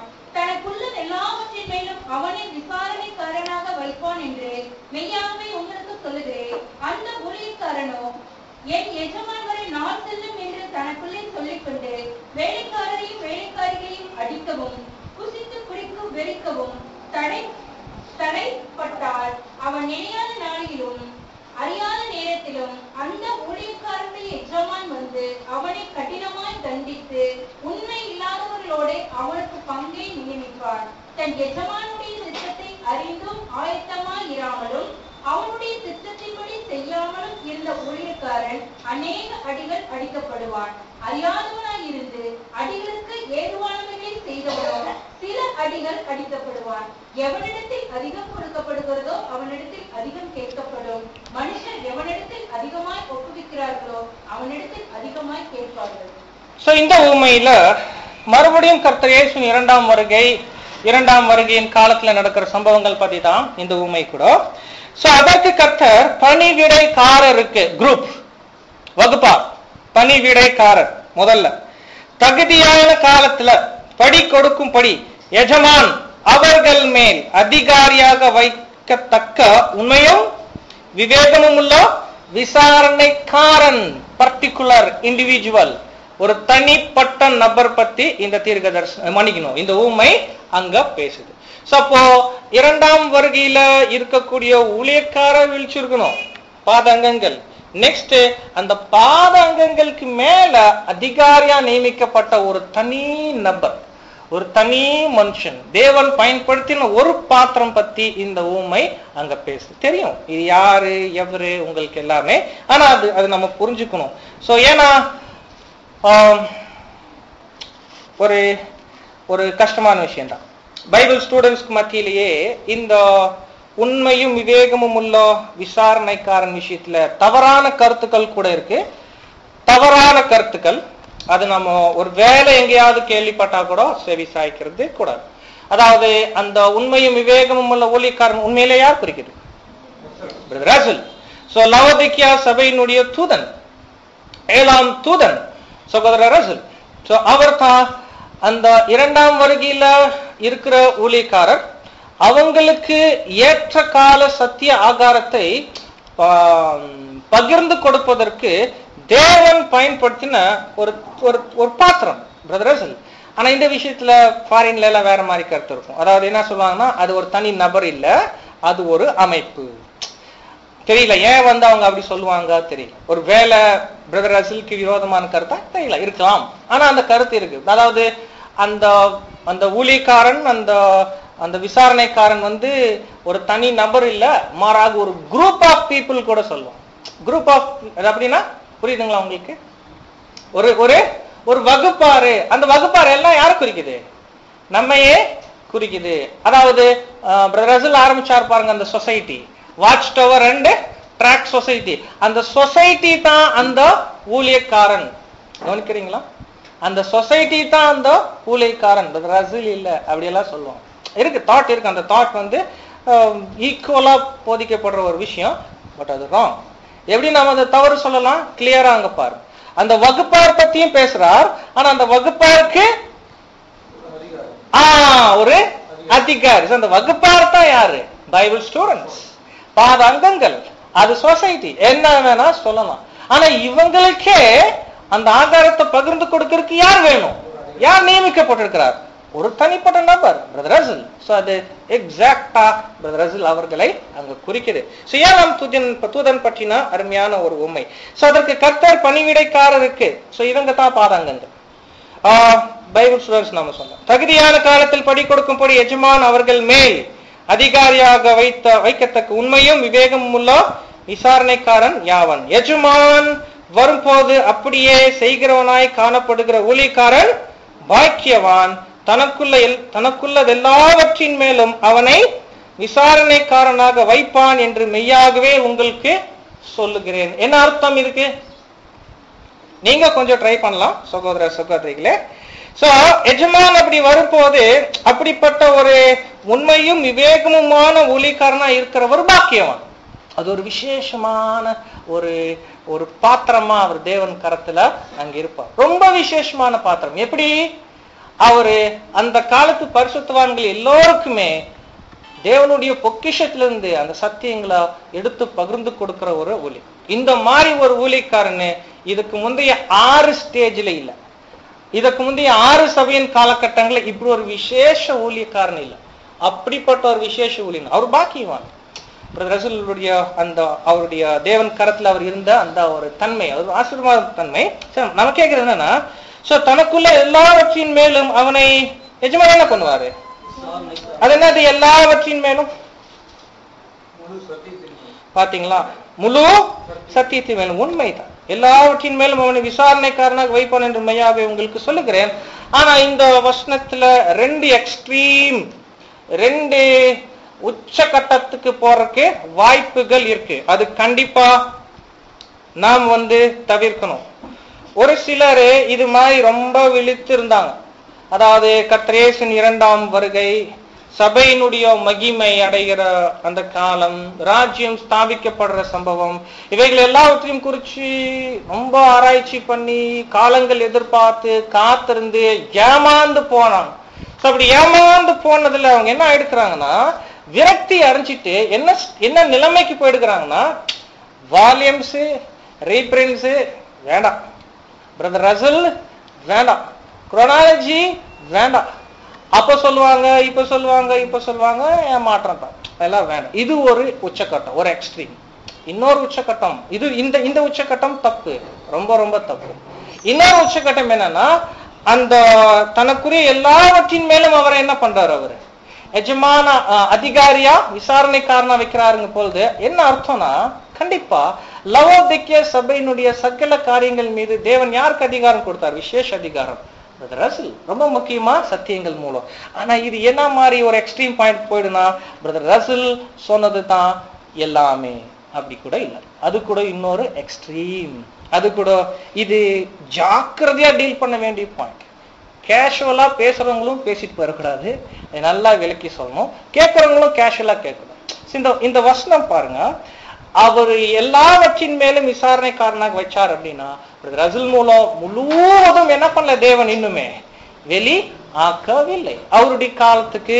தனக்குள்ள எல்லாவற்றின் மேலும் அவனை விசாரணைக்காரனாக வைப்பான் என்று மெய்யாகவே உங்களுக்கு சொல்லுகிறேன் அந்த ஊழியக்காரனோ என் எஜமான் வரை நாள் செல்லும் என்று தனக்குள்ளே சொல்லிக்கொண்டு வேலைக்காரரையும் வேலைக்காரிகளையும் அடிக்கவும் புசித்து குடிக்கும் வெறிக்கவும் தடை தடைப்பட்டால் அவன் நினையாத நாளிலும் அறியாத நேரத்திலும் அந்த ஊழியக்காரனுடைய எஜமான் வந்து அவனை கடினமாய் தண்டித்து உண்மை இல்லாதவர்களோட அவனுக்கு பங்கை நியமிப்பார் தன் எஜமானுடைய சித்தத்தை அறிந்தும் ஆயத்தமாய் இராமலும் அவனுடைய சித்தத்தின்படி செய்யாமலும் இருந்த ஊழியக்காரன் அநேக அடிகள் அடிக்கப்படுவான் அறியாதவனாய் இருந்து அடிகளுக்கு ஏதுவானவைகளை செய்தவனோ சில அடிகள் அடிக்கப்படுவான் எவனிடத்தில் அதிகம் கொடுக்கப்படுகிறதோ அவனிடத்தில் அதிகம் கேட்கப்படும் மனுஷர் எவனிடத்தில் அதிகமாய் ஒப்புவிக்கிறார்களோ அவனிடத்தில் அதிகமாய் கேட்பார்கள் சோ இந்த ஊமையில மறுபடியும் கர்த்தர் இயேசுவின் இரண்டாம் வருகை இரண்டாம் வருகையின் காலத்துல நடக்கிற சம்பவங்கள் பத்தி தான் இந்த ஊமை கூட சோ அதற்கு கர்த்தர் பணிவிடைக்காரருக்கு குரூப் வகுப்பா பணிவிடைக்காரர் முதல்ல தகுதியான காலத்துல படி கொடுக்கும் படி எஜமான் அவர்கள் மேல் அதிகாரியாக வைக்கத்தக்க உண்மையும் விவேகமும் உள்ள விசாரணைக்காரன் பர்டிகுலர் இண்டிவிஜுவல் ஒரு தனிப்பட்ட நபர் பத்தி இந்த தீர்க்கதர்சனம் மன்னிக்கணும் இந்த ஊமை அங்க பேசுது சோ அப்போ இரண்டாம் வருகையில இருக்கக்கூடிய ஊழியக்கார வீழ்ச்சி இருக்கணும் பாதங்கங்கள் நெக்ஸ்ட் அந்த பாதங்கங்களுக்கு மேல அதிகாரியா நியமிக்கப்பட்ட ஒரு தனி நபர் ஒரு தனி மனுஷன் தேவன் பயன்படுத்தின ஒரு பாத்திரம் பத்தி இந்த ஊமை அங்க பேசுது தெரியும் இது யாரு எவரு உங்களுக்கு எல்லாமே ஆனா அது அது நம்ம புரிஞ்சுக்கணும் சோ ஏன்னா ஆம், ஒரு ஒரு கஷ்டமான விஷயம்தான் பைபிள் ஸ்டூடெண்ட்ஸ்க்கு மத்தியிலேயே இந்த உண்மையும் விவேகமும் உள்ள விசாரணைக்காரன் விஷயத்துல தவறான கருத்துக்கள் கூட இருக்கு தவறான கருத்துக்கள் அது நம்ம ஒரு வேலை எங்கேயாவது கேள்விப்பட்டா கூட செவி சாய்க்கிறது கூடாது அதாவது அந்த உண்மையும் விவேகமும் உள்ள ஊழியக்காரன் உண்மையிலே யார் குறிக்குது ரசல் சோ லவதிக்கியா சபையினுடைய தூதன் ஏழாம் தூதன் சகோதரர் ரசல் சோ அவர் தான் அந்த இரண்டாம் வருகையில இருக்கிற ஊழியக்காரர் அவங்களுக்கு ஏற்ற கால சத்திய ஆகாரத்தை ஆம், பகிர்ந்து கொடுப்பதற்கு தேவன் பயன்படுத்தின ஒரு ஒரு ஒரு பாத்திரம் பிரதர் ரசல் ஆனா இந்த விஷயத்துல ஃபாரின்ல எல்லாம் வேற மாதிரி கருத்து இருக்கும் அதாவது என்ன சொல்லுவாங்கன்னா அது ஒரு தனி நபர் இல்ல அது ஒரு அமைப்பு தெரியல ஏன் வந்து அவங்க அப்படி சொல்லுவாங்க தெரியல ஒரு வேலை பிரதர் ரசிலுக்கு விரோதமான கருத்தா தெரியல இருக்கலாம் ஆனா அந்த கருத்து இருக்கு அதாவது அந்த அந்த ஊழியக்காரன் அந்த அந்த விசாரணைக்காரன் வந்து ஒரு தனி நபர் இல்ல மாறாக ஒரு குரூப் ஆஃப் பீப்புள் கூட சொல்லுவோம் குரூப் ஆஃப் அது அப்படின்னா புரியுதுங்களா உங்களுக்கு ஒரு ஒரு ஒரு வகுப்பாரு அந்த வகுப்பாரு எல்லாம் யாரை குறிக்குது நம்மையே குறிக்குது அதாவது பிரதர் ரசல் ஆரம்பிச்சார் பாருங்க அந்த society watch tower and tract society அந்த சொசைட்டி தான் அந்த ஊழியக்காரன் கவனிக்கிறீங்களா அந்த சொசைட்டி தான் அந்த ஊழியக்காரன் பிரதர் ரசல் இல்ல அப்படியெல்லாம் சொல்லுவோம் இருக்கு தாட் இருக்கு அந்த தாட் வந்து ஈக்குவலா போதிக்கப்படுற ஒரு விஷயம் பட் அது ராங் எப்படி நாம அதை தவறு சொல்லலாம் கிளியரா அங்க பாரு அந்த வகுப்பார் பத்தியும் பேசுறார் ஆனா அந்த வகுப்பாருக்கு ஆ ஒரு அதிகாரி So, அந்த வகுப்பார் தான் யாரு பைபிள் ஸ்டூடெண்ட்ஸ் பாத அங்கங்கள் அது சொசைட்டி என்ன வேணா சொல்லலாம் ஆனா இவங்களுக்கே அந்த ஆகாரத்தை பகிர்ந்து கொடுக்கறதுக்கு யார் வேணும் யார் நியமிக்கப்பட்டிருக்கிறார் ஒரு தனிப்பட்ட நபர் பிரதர் ரசல் சோ அது எக்ஸாக்டா பிரதர் ரசல் அவர்களை அங்க குறிக்குது சோ ஏன் நாம் தூதன் தூதன் பற்றின அருமையான ஒரு உண்மை சோ அதற்கு கர்த்தர் பணிவிடைக்காரருக்கு சோ இவங்க தான் பாதாங்கங்கள் ஆஹ், பைபிள் ஸ்டூடெண்ட்ஸ் நாம சொன்னோம் தகுதியான காலத்தில் படி கொடுக்கும்படி எஜமான் அவர்கள் மேல் அதிகாரியாக வைத்த வைக்கத்தக்க உண்மையும் விவேகமும் உள்ள விசாரணைக்காரன் யாவன் எஜமான் வரும்போது அப்படியே செய்கிறவனாய் காணப்படுகிற ஊழியக்காரன் பாக்கியவான் தனக்குள்ள எல்- தனக்குள்ளதெல்லாவற்றின் மேலும் அவனை விசாரணைக்காரனாக வைப்பான் என்று மெய்யாகவே உங்களுக்கு சொல்லுகிறேன் என்ன அர்த்தம் இதுக்கு நீங்க கொஞ்சம் ட்ரை பண்ணலாம் சகோதர சகோதரிகளே சோ எஜமான் அப்படி வரும்போது அப்படிப்பட்ட ஒரு உண்மையும் விவேகமுமான ஊழியக்காரனா இருக்கிறவர் பாக்கியவான் அது ஒரு விசேஷமான ஒரு ஒரு பாத்திரமா அவர் தேவன் கரத்துல அங்க இருப்பார் ரொம்ப விசேஷமான பாத்திரம் எப்படி அவரு அந்த காலத்து பரிசுத்தவான்கள் எல்லோருக்குமே தேவனுடைய பொக்கிஷத்திலிருந்து அந்த சத்தியங்களை எடுத்து பகிர்ந்து கொடுக்கிற ஒரு ஊழி இந்த மாதிரி ஒரு ஊழியக்காரனு இதுக்கு முந்தைய ஆறு ஸ்டேஜ்ல இல்ல இதுக்கு முந்தைய ஆறு சபையின் காலகட்டங்கள்ல இப்படி ஒரு விசேஷ ஊழியக்காரன் இல்ல அப்படிப்பட்ட ஒரு விசேஷ ஊழியன் அவர் பாக்கியவான் ரசூலுடைய அந்த அவருடைய தேவன் கரத்துல அவர் இருந்த அந்த ஒரு தன்மை அது ஒரு ஆசீர்வாத தன்மை சரி, நம்ம கேட்கறது என்னன்னா சோ தனக்குள்ள எல்லாவற்றின் மேலும் அவனை எஜமான் என்ன பண்ணுவாரு விசாரணைக்கு அது என்னது எல்லாவற்றின் மேலும் பாத்தீங்களா முழு சத்தியத்தின் மேலும் உண்மைதான் எல்லாவற்றின் மேலும் அவனை விசாரணைக்காரனாக வைப்பான் என்று மையாவே உங்களுக்கு சொல்லுகிறேன் ஆனா இந்த வசனத்துல ரெண்டு எக்ஸ்ட்ரீம் ரெண்டு உச்சகட்டத்துக்கு போறதுக்கு வாய்ப்புகள் இருக்கு அது கண்டிப்பா நாம் வந்து தவிர்க்கணும் ஒரு சிலர் இது மாதிரி ரொம்ப விழித்து இருந்தாங்க அதாவது கத்ரேசன் இரண்டாம் வருகை சபையினுடைய மகிமை அடைகிற அந்த காலம் ராஜ்யம் ஸ்தாபிக்கப்படுற சம்பவம் இவைகள் எல்லாவற்றையும் குறிச்சு ரொம்ப ஆராய்ச்சி பண்ணி காலங்கள் எதிர்பார்த்து காத்திருந்து ஏமாந்து போனாங்க So, அப்படி ஏமாந்து போனதுல அவங்க என்ன எடுக்கிறாங்கன்னா விரக்தி அடைஞ்சிட்டு என்ன என்ன நிலைமைக்கு போயிடுக்கிறாங்கன்னா வால்யூம்ஸ் ரீப்ரின்ஸ் வேண்டாம் பிரதர் ரசல் வேண்டாம் குரோனாலஜி வேண்டாம் அப்ப சொல்லுவாங்க இப்ப சொல்லுவாங்க இப்ப சொல்லுவாங்க ஏமாற்றம் தான் அதெல்லாம் வேண்டாம் இது ஒரு உச்சக்கட்டம் ஒரு எக்ஸ்ட்ரீம் இன்னொரு உச்சக்கட்டம் இது இந்த இந்த உச்சக்கட்டம் தப்பு ரொம்ப ரொம்ப தப்பு இன்னொரு உச்சக்கட்டம் என்னன்னா அந்த தனக்குரிய எல்லாவற்றின் மேலும் அவர் என்ன பண்றாரு அவரு எஜமான அஹ், அதிகாரியா விசாரணைக்காரனா வைக்கிறாருங்க பொழுது என்ன அர்த்தம்னா கண்டிப்பா லவோதிக்கிய சபையினுடைய சகல காரியங்கள் மீது தேவன் யாருக்கு அதிகாரம் கொடுத்தார் விசேஷ அதிகாரம் Brother Russell, ரொம்ப முக்கியமா சத்தியங்கள் மூலம் ஆனா இது என்ன மாதிரி ஒரு எக்ஸ்ட்ரீம் பாயிண்ட் போயிடுனா பிரதர் ரசில் சொன்னது தான் எல்லாமே அப்படி கூட இல்லை அது கூட இன்னொரு எக்ஸ்ட்ரீம் அது கூட இது ஜாக்கிரதையா டீல் பண்ண வேண்டிய பாயிண்ட் கேஷுவலா பேசுறவங்களும் பேசிட்டு போயிடக்கூடாது இதை நல்லா விளக்கி சொல்லணும் கேட்கறவங்களும் கேஷுவலா கேட்கணும் இந்த இந்த வசனம் பாருங்க அவர் எல்லாவற்றின் மேலும் விசாரணைக்காரனாக வச்சார் அப்படின்னா ரசில் மூலம் முழுவதும் என்ன பண்ணல தேவன் இன்னுமே வெளி ஆக்கவில்லை அவருடைய காலத்துக்கு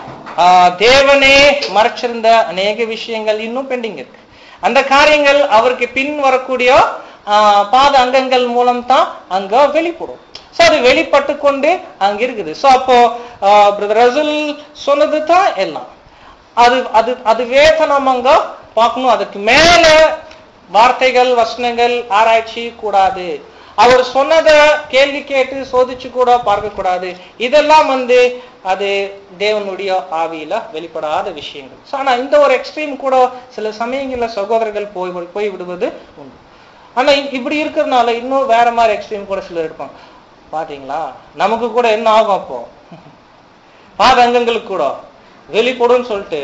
ஆஹ், தேவனே மறைச்சிருந்த அநேக விஷயங்கள் இன்னும் பெண்டிங் இருக்கு அந்த காரியங்கள் அவருக்கு பின் வரக்கூடிய ஆஹ், பாத அங்கங்கள் மூலம் தான் அங்க வெளிப்படும் சோ அது வெளிப்பட்டு கொண்டு அங்க இருக்குது சோ அப்போ பிரதர் ரசூல் சொன்னது தான் எல்லாம் அது அது அதுவே தான் நம்ம அங்க பார்க்கணும் அதுக்கு மேல வார்த்தைகள் வசனங்கள் ஆராய்ச்சி கூடாது அவர் சொன்னதை கேள்வி கேட்டு சோதிச்சு கூட பார்க்க கூடாது இதெல்லாம் வந்து அது தேவனுடைய ஆவியில வெளிப்படாத விஷயங்கள் So, ஆனா இந்த ஒரு எக்ஸ்ட்ரீம் கூட சில சமயங்கள்ல சகோதரர்கள் போய் போய் விடுவது உண்டு ஆனா இ- இப்படி இருக்கிறதுனால இன்னும் வேற மாதிரி எக்ஸ்ட்ரீம் கூட சிலர் இருப்பாங்க பாத்தீங்களா நமக்கு கூட என்ன ஆகும் அப்போ பாதங்கங்களுக்கு கூட வெளிப்படும்னு சொல்லிட்டு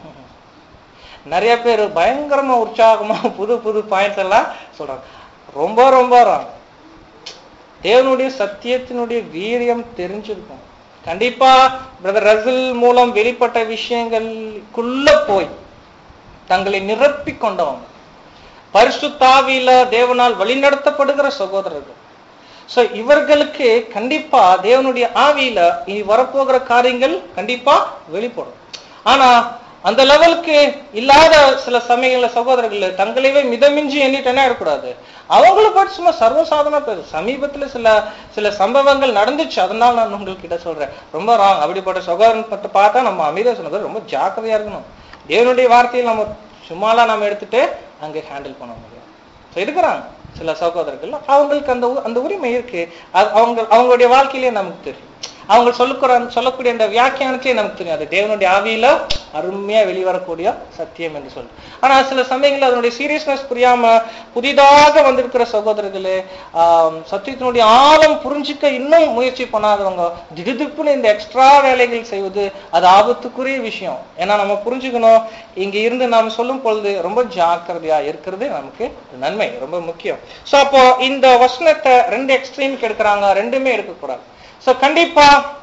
நிறைய பேர் பயங்கரமா உற்சாகமா புது புது பாயிண்ட்ஸ் எல்லாம் சொல்றாங்க ரொம்ப ரொம்ப wrong. தேவனுடைய சத்தியத்தினுடைய வீரியம் தெரிஞ்சிருக்கும் கண்டிப்பா பிரதர் ரசில் மூலம் வெளிப்பட்ட விஷயங்களுக்குள்ள போய் தங்களை நிரப்பிக் கொண்டவங்க பரிசுத்தாவியில தேவனால் வழிநடத்தப்படுகிற சகோதரர்கள் சோ இவர்களுக்கு கண்டிப்பா தேவனுடைய ஆவியில இனி வரப்போகிற காரியங்கள் கண்டிப்பா வெளிப்படும் ஆனா அந்த லெவலுக்கு இல்லாத சில சமயங்கள்ல சகோதரர்கள் தங்களையே மிதமிஞ்சி எண்ணிட்டு என்ன இருக்கக்கூடாது அவங்கள பற்றி சும்மா சர்வசாதாரண பேரு சமீபத்துல சில சில சம்பவங்கள் நடந்துச்சு அதனால நான் உங்களுக்கு கிட்ட சொல்றேன் ரொம்ப ராங் அப்படிப்பட்ட சகோதரன் பட்டு பார்த்தா நம்ம அமைதியா சொன்னது ரொம்ப ஜாக்கிரதையா இருக்கணும் தேவனுடைய வார்த்தையை நம்ம சும்மாலாம் நம்ம எடுத்துட்டு அங்க ஹேண்டில் பண்ண முடியும் So, இருக்கிறாங்க சில சகோதரர்கள் அவங்களுக்கு அந்த உ- அந்த உரிமை இருக்கு அது அவங்க அவங்களுடைய வாழ்க்கையிலே நமக்கு தெரியும் அவங்க சொல்லுக்கிற சொல்லக்கூடிய அந்த வியாக்கியானத்திலே நமக்கு தெரியும் அது தேவனுடைய ஆவியில அருமையா வெளிவரக்கூடிய சத்தியம் என்று சொல்லு ஆனா சில சமயங்கள்ல அதனுடைய சீரியஸ்னஸ் புரியாம புதிதாக வந்திருக்கிற சகோதரர்களே ஆம், சத்தியத்தினுடைய ஆழம் புரிஞ்சுக்க இன்னும் முயற்சி பண்ணாதவங்க திடுதிப்புன்னு இந்த எக்ஸ்ட்ரா வேலைகள் செய்வது அது ஆபத்துக்குரிய விஷயம் ஏன்னா நம்ம புரிஞ்சுக்கணும் இங்க இருந்து நாம் சொல்லும் பொழுது ரொம்ப ஜாக்கிரதையா இருக்கிறது நமக்கு நன்மை ரொம்ப முக்கியம் சோ அப்போ இந்த வசனத்தை ரெண்டு எக்ஸ்ட்ரீமுக்கு எடுக்கிறாங்க ரெண்டுமே எடுக்கக்கூடாது சோ கண்டிப்பா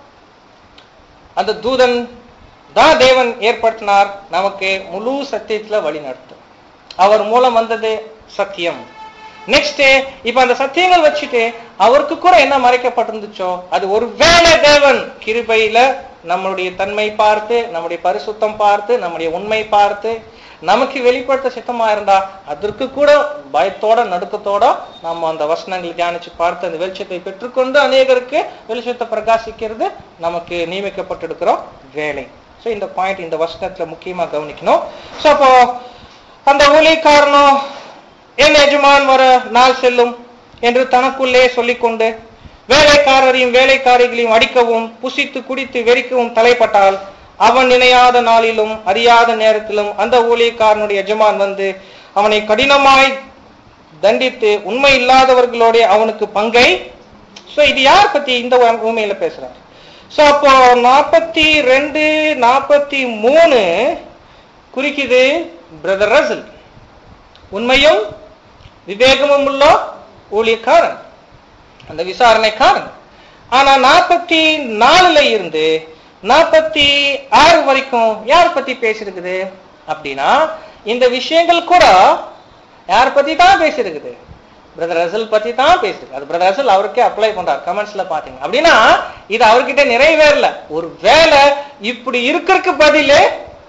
அந்த தூதன் தான் தேவன் ஏற்படுத்தினார் நமக்கு முழு சத்தியத்துல வழி நடத்தும் அவர் மூலம் வந்தது சத்தியம் நெக்ஸ்ட் இப்ப அந்த சத்தியங்கள் வச்சுட்டு அவருக்கு கூட என்ன மறைக்கப்பட்டிருந்துச்சோ அது ஒரு வேலை தேவன் கிருபையில நம்மளுடைய தன்மை பார்த்து நம்முடைய பரிசுத்தம் பார்த்து நம்முடைய உண்மை பார்த்து நமக்கு வெளிப்படுத்த சித்தமா இருந்தா அதற்கு கூட பயத்தோட நடுக்கத்தோட நம்ம அந்த வசனங்களை தியானிச்சு பார்த்து அந்த வெளிச்சத்தை பெற்றுக்கொண்டு அநேகருக்கு வெளிச்சத்தை பிரகாசிக்கிறது நமக்கு நியமிக்கப்பட்டிருக்கிற வேலை சோ இந்த பாயிண்ட் இந்த வசனத்துல முக்கியமா கவனிக்கணும் சோ அப்போ அந்த ஊழியக்காரனும் என் எஜமான் வர நாள் செல்லும் என்று தனக்குள்ளே சொல்லிக்கொண்டு வேலைக்காரரையும் வேலைக்காரிகளையும் அடிக்கவும் புசித்து குடித்து வெறிக்கவும் தலைப்பட்டால் அவன் நினையாத நாளிலும் அறியாத நேரத்திலும் அந்த ஊழியக்காரனுடைய எஜமான் வந்து அவனை கடினமாய் தண்டித்து உண்மை இல்லாதவர்களோட அவனுக்கு பங்கை சோ இது யார் பத்தி இந்த உண்மையில பேசுறாரு சோ அப்போ நாற்பத்தி ரெண்டு நாற்பத்தி மூணு குறிக்குது பிரதர் ரசல் உண்மையும் விவேகமும் உள்ள ஊழியக்காரன் அந்த விசாரணைக்காரன் ஆனா நாற்பத்தி நாலுல இருந்து நாற்பத்தி ஆறு வரைக்கும் யார் பத்தி பேசிருக்குது அப்படின்னா இந்த விஷயங்கள் கூட யார் பத்தி தான் பேசியிருக்குது பிரதர் ரசல் பத்தி தான் பேசுது அது பிரதர் ரசல் அவருக்கே அப்ளை பண்றாரு கமெண்ட்ஸ்ல பாத்தீங்க அப்படின்னா இது அவர்கிட்ட நிறைவேறல ஒரு வேலை இப்படி இருக்கிறதுக்கு பதிலு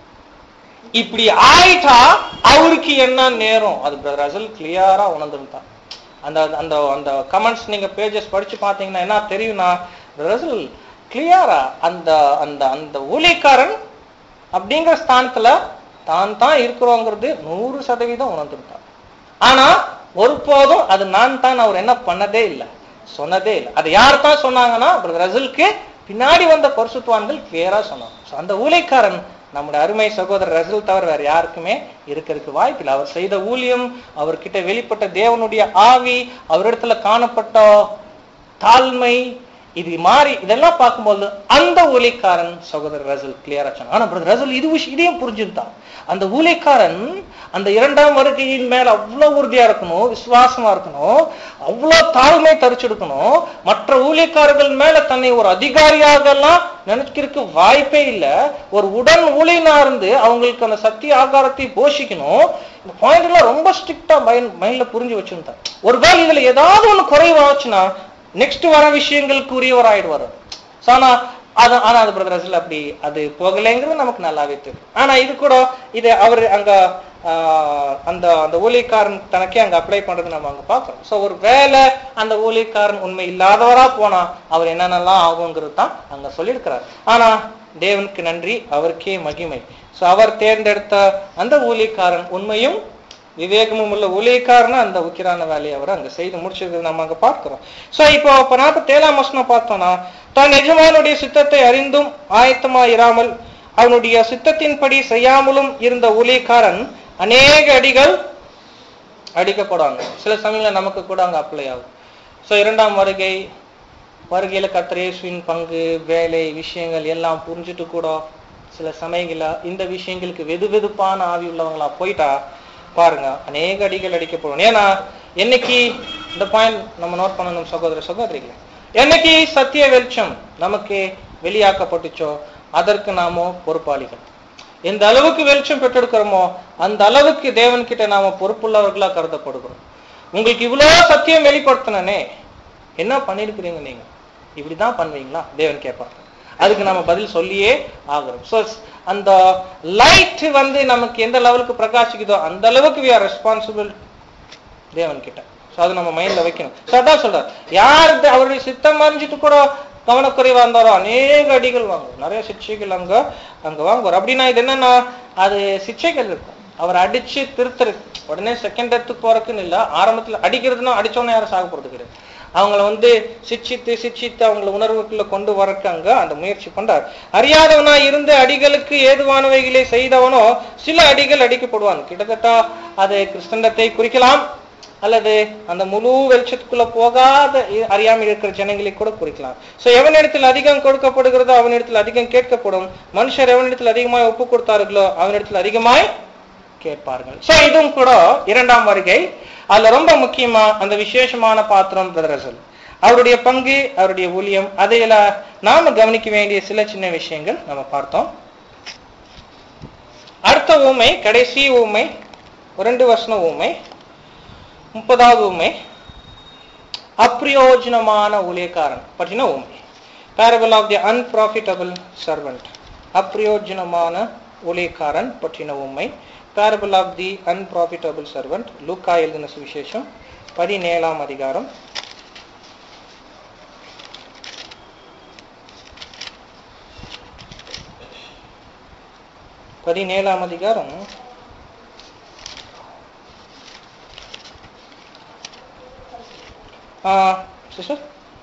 இப்படி ஆயிட்டா அவருக்கு என்ன நேரம் அது பிரதர் ரசல் கிளியரா உணர்ந்துருந்தான் அந்த அந்த அந்த கமெண்ட்ஸ் நீங்க பேஜஸ் படிச்சு பாத்தீங்கன்னா என்ன தெரியும்னா ரசல் கிளியரா அந்த அந்த அந்த ஊழியக்காரன் அப்படிங்கிற ஸ்தானத்துல தான் தான் இருக்கிறோங்கிறது நூறு சதவீதம் உணர்ந்துருக்கான் ஆனா ஒருபோதும் அது நான் தான் அவர் என்ன பண்ணதே இல்லை சொன்னதே இல்லை அது யார் தான் சொன்னாங்கன்னா ரசலுக்கு பின்னாடி வந்த பரிசுத்துவான்கள் கிளியரா சொன்னாங்க So, அந்த ஊழியக்காரன் நம்முடைய அருமை சகோதரர் ரசல் தவிர வேற யாருக்குமே இருக்கிறதுக்கு வாய்ப்பில்லை அவர் செய்த ஊழியம் அவர்கிட்ட வெளிப்பட்ட தேவனுடைய ஆவி அவரிடத்துல காணப்பட்ட தாழ்மை இது மாறி இதெல்லாம் பார்க்கும்போது அந்த ஊழியக்காரன் சகோதரர் ரசல் கிளியரா சொன்னான் ஆனா பிரதர் ரசல் இது விஷயம் இதையும் புரிஞ்சுட்டான் அந்த ஊழியக்காரன் அந்த இரண்டாம் வருகையின் மேல அவ்வளவு உறுதியா இருக்கணும் விசுவாசமா இருக்கணும் அவ்வளவு தாழ்மை தரிச்செடுக்கணும் மற்ற ஊழியக்காரர்கள் மேல தன்னை ஒரு அதிகாரியாக எல்லாம் நினைக்கிறதுக்கு வாய்ப்பே இல்லை ஒரு உடன் ஊழியனா இருந்து அவங்களுக்கு அந்த சத்திய ஆகாரத்தை போஷிக்கணும் இந்த பாயிண்ட் எல்லாம் ரொம்ப ஸ்ட்ரிக்டா மைண்ட் மைண்ட்ல புரிஞ்சு வச்சிருந்தான் ஒருவேளை இதுல ஏதாவது ஒண்ணு குறைவாச்சுன்னா நெக்ஸ்ட் வர விஷயங்களுக்கு உரியவர் ஆயிடுவார் ஆனா அது ஆனா அது பிரதர் ரசல் அப்படி அது போகலைங்கிறது நமக்கு நல்லாவே தெரியும் ஆனா இது கூட இது அவர் அங்க ஆஹ், அந்த அந்த ஊழியக்காரன் தனக்கே அங்க அப்ளை பண்றது நம்ம அங்க பார்க்கிறோம் சோ ஒரு வேலை அந்த ஊழியக்காரன் உண்மை இல்லாதவரா போனா அவர் என்னென்னலாம் ஆகுங்கிறது தான் அங்க சொல்லியிருக்கிறார் ஆனா தேவனுக்கு நன்றி அவருக்கே மகிமை சோ அவர் தேர்ந்தெடுத்த அந்த ஊழியக்காரன் உண்மையும் விவேகமும் உள்ள ஊழியக்காரனா அந்த உக்கிரான வேலையை அவர் அங்க செய்து முடிச்சிருக்கிறது நம்ம அங்க பார்க்கிறோம் சோ இப்போ இப்ப நாற்பத்தி ஏழாம் வசனம் பார்த்தோம்னா தான் எஜமானுடைய சித்தத்தை அறிந்தும் ஆயத்தமா இராமல் அவனுடைய சித்தத்தின்படி செய்யாமலும் இருந்த ஊழியக்காரன் அநேக அடிகள் அடிக்கப்படுவாங்க சில சமயங்கள நமக்கு கூட அங்க அப்ளை ஆகும் சோ இரண்டாம் வருகை வருகையில கத்திரேசுவின் பங்கு வேலை விஷயங்கள் எல்லாம் புரிஞ்சுட்டு கூட சில சமயங்கள இந்த விஷயங்களுக்கு வெது வெதுப்பான ஆவி உள்ளவங்களா போயிட்டா பாருங்க அநேக அடிகள் அடிக்கப்படும் ஏன்னா என்னைக்கு இந்த பாயிண்ட் நம்ம நோட் பண்ணணும் சகோதர சகோதரிகளே என்னைக்கு சத்திய வெளிச்சம் நமக்கு வெளியாக்கப்பட்டுச்சோ அதற்கு நாம பொறுப்பாளிகள் எந்த அளவுக்கு வெளிச்சம் பெற்றெடுக்கிறோமோ அந்த அளவுக்கு தேவன் கிட்ட நாம பொறுப்புள்ளவர்களா கருதப்படுகிறோம் உங்களுக்கு இவ்வளவு சத்தியம் வெளிப்படுத்தினனே என்ன பண்ணிருக்கிறீங்க நீங்க இப்படிதான் பண்ணுவீங்களா தேவன் கேட்பார் அதுக்கு நம்ம பதில் சொல்லியே ஆகிறோம் ஸோ அந்த லைட் வந்து நமக்கு எந்த லெவலுக்கு பிரகாசிக்குதோ அந்த அளவுக்கு we are ரெஸ்பான்சிபிள் தேவன் கிட்ட ஸோ அதை நம்ம மைண்ட்ல வைக்கணும் ஸோ அதான் சொல்றார் யார் இந்த அவருடைய சித்தம் அறிஞ்சிட்டு கூட கவனக்குறைவா இருந்தாரோ அநேக அடிகள் வாங்குவோம் நிறைய சிக்ஷைகள் அங்க அங்க வாங்குவார் அப்படின்னா இது என்னன்னா அது சிக்ஷைகள் இருக்கும் அவர் அடிச்சு திருத்துறது உடனே செகண்ட் டெத்துக்கு போறதுக்குன்னு இல்ல ஆரம்பத்துல அடிக்கிறதுனா அடிச்சோன்னே யாரும் சாக போறது கிடையாது அவங்கள வந்து சிக்ஷித்து சிக்ஷித்து அவங்கள உணர்வுக்குள்ள கொண்டு வரக்கு அங்க அந்த முயற்சி பண்றார் அறியாதவனா இருந்து அடிகளுக்கு ஏதுவானவைகளை செய்தவனோ சில அடிகள் அடிக்கப்படுவான் கிட்டத்தட்ட அது கிறிஸ்தண்டத்தை குறிக்கலாம் அல்லது அந்த முழு வெளிச்சத்துக்குள்ள போகாத இ- அறியாமல் இருக்கிற ஜனங்களை கூட குறிக்கலாம் சோ எவனிடத்தில் அதிகம் கொடுக்கப்படுகிறதோ அவனிடத்தில் அதிகம் கேட்கப்படும் மனுஷர் எவனிடத்தில் அதிகமாய் ஒப்பு கொடுத்தார்களோ அவனிடத்தில் அதிகமாய் கேட்பார்கள் சோ இதுவும் கூட இரண்டாம் வருகை அதுல ரொம்ப முக்கியமா அந்த விசேஷமான பாத்திரம் பிரதரசல் அவருடைய பங்கு அவருடைய ஊழியம் அதையில நாம கவனிக்க வேண்டிய சில சின்ன விஷயங்கள் நம்ம பார்த்தோம் அடுத்த ஊமை கடைசி ஊமை ரெண்டு வருஷம் ஊமை முப்பதாவது உண்மை அப்பிரயோஜனமான ஊழியக்காரன் பற்றின உண்மை parable of the unprofitable servant அப்பிரயோஜனமான ஊழியக்காரன் பற்றின உண்மை parable of the unprofitable servant லூக்கா எழுதின சுவிசேஷம் பதினேழாம் அதிகாரம் பதினேழாம் அதிகாரம் சிஸ்டர்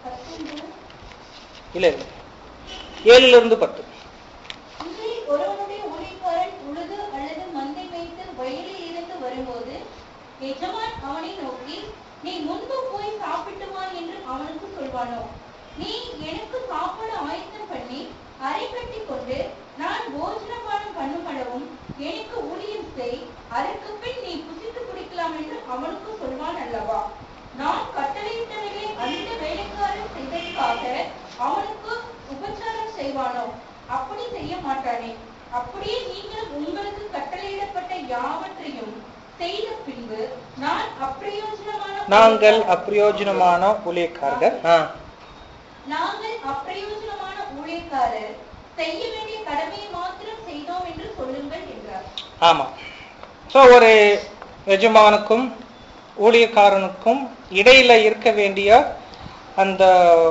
இல்ல இல்ல ஏழுல இருந்து பத்து உங்களில் ஒருவனுடைய ஊழியக்காரன் உழுது அல்லது மந்தை மேய்த்து வயலில் இருந்து வரும்போது எஜமான் அவனை நோக்கி நீ முன்பு போய் சாப்பிட்டு வா என்று அவனுக்கு சொல்வானோ நீ எனக்கு சாப்பாடு ஆயத்தம் பண்ணி அரை கட்டி கொண்டு நான் போஜனபானம் பண்ணுமளவும் எனக்கு ஊழியம் செய் அதற்கு பின் நீ புசித்து குடிக்கலாம் என்று அவனுக்கு சொல்வான் அல்லவா நான் கட்டளையிட்டவைகளை அந்த வேலைக்காரன் செய்ததற்காக அவனுக்கு உபச்சாரம் செய்வானோ அப்படி செய்ய மாட்டானே அப்படியே நீங்கள் உங்களுக்கு கட்டளையிடப்பட்ட யாவற்றையும் செய்த பின்பு நான் அப்பிரயோஜனமான நாங்கள் அப்பிரயோஜனமான ஊழியக்காரர்கள் ஆ, நாங்கள் அப்பிரயோஜனமான ஊழியக்காரர் செய்ய வேண்டிய கடமையை மாத்திரம் செய்தோம் என்று சொல்லுங்கள் என்றார் ஆமா சோ ஒரு எஜமானுக்கும் ஊழியக்காரனுக்கும் இடையில இருக்க வேண்டிய அந்த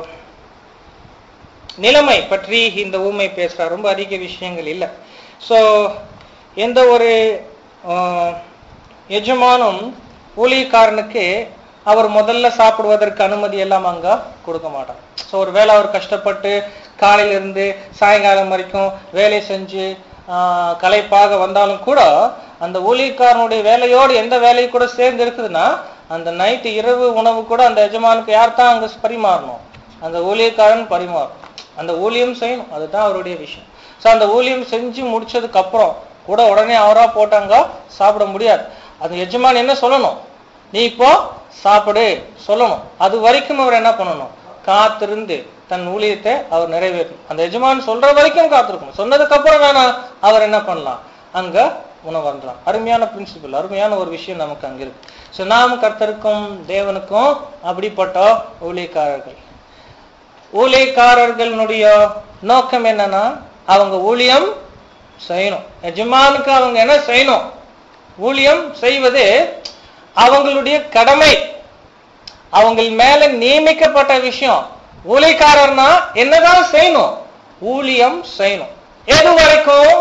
நிலைமை பற்றி இந்த ஊமை பேசுறார் ரொம்ப அதிக விஷயங்கள் இல்லை சோ எந்த ஒரு ஆஹ், எஜமானும் ஊழியக்காரனுக்கு அவர் முதல்ல சாப்பிடுவதற்கு அனுமதி எல்லாம் அங்க கொடுக்க மாட்டார் ஸோ ஒரு வேளை அவர் கஷ்டப்பட்டு காலையில இருந்து சாயங்காலம் வரைக்கும் வேலை செஞ்சு ஆஹ், களைப்பாக வந்தாலும் கூட அந்த ஊழியக்காரனுடைய வேலையோடு எந்த வேலை கூட சேர்ந்து இருக்குதுன்னா அந்த நைட்டு இரவு உணவு கூட அந்த எஜமானுக்கு யார் தான் அங்க பரிமாறணும் அந்த ஊழியக்காரன் பரிமாறும் அந்த ஊழியம் செய்யணும் அதுதான் அவருடைய விஷயம் ஸோ அந்த ஊழியம் செஞ்சு முடிச்சதுக்கு அப்புறம் கூட உடனே அவரா போட்டாங்க சாப்பிட முடியாது அந்த எஜமான் என்ன சொல்லணும் நீ இப்போ சாப்பிடு சொல்லணும் அது வரைக்கும் அவர் என்ன பண்ணணும் காத்திருந்து தன் ஊழியத்தை அவர் நிறைவேற்றணும் அந்த எஜமான் சொல்ற வரைக்கும் காத்திருக்கணும் சொன்னதுக்கு அப்புறம் வேணா அவர் என்ன பண்ணலாம் அங்க உணவு வரலாம் அருமையான பிரின்சிபல் அருமையான ஒரு விஷயம் நமக்கு அங்க இருக்கு ஸோ நாம் கர்த்தருக்கும் தேவனுக்கும் அப்படிப்பட்ட ஊழியக்காரர்கள் ஊழியக்காரர்களுடைய நோக்கம் என்னன்னா அவங்க ஊழியம் செய்யணும் எஜமானுக்கு அவங்க என்ன செய்யணும் ஊழியம் செய்வது அவங்களுடைய கடமை அவங்க மேல நியமிக்கப்பட்ட விஷயம் ஊழியக்காரர்னா என்னதான் செய்யணும் ஊழியம் செய்யணும் எது வரைக்கும்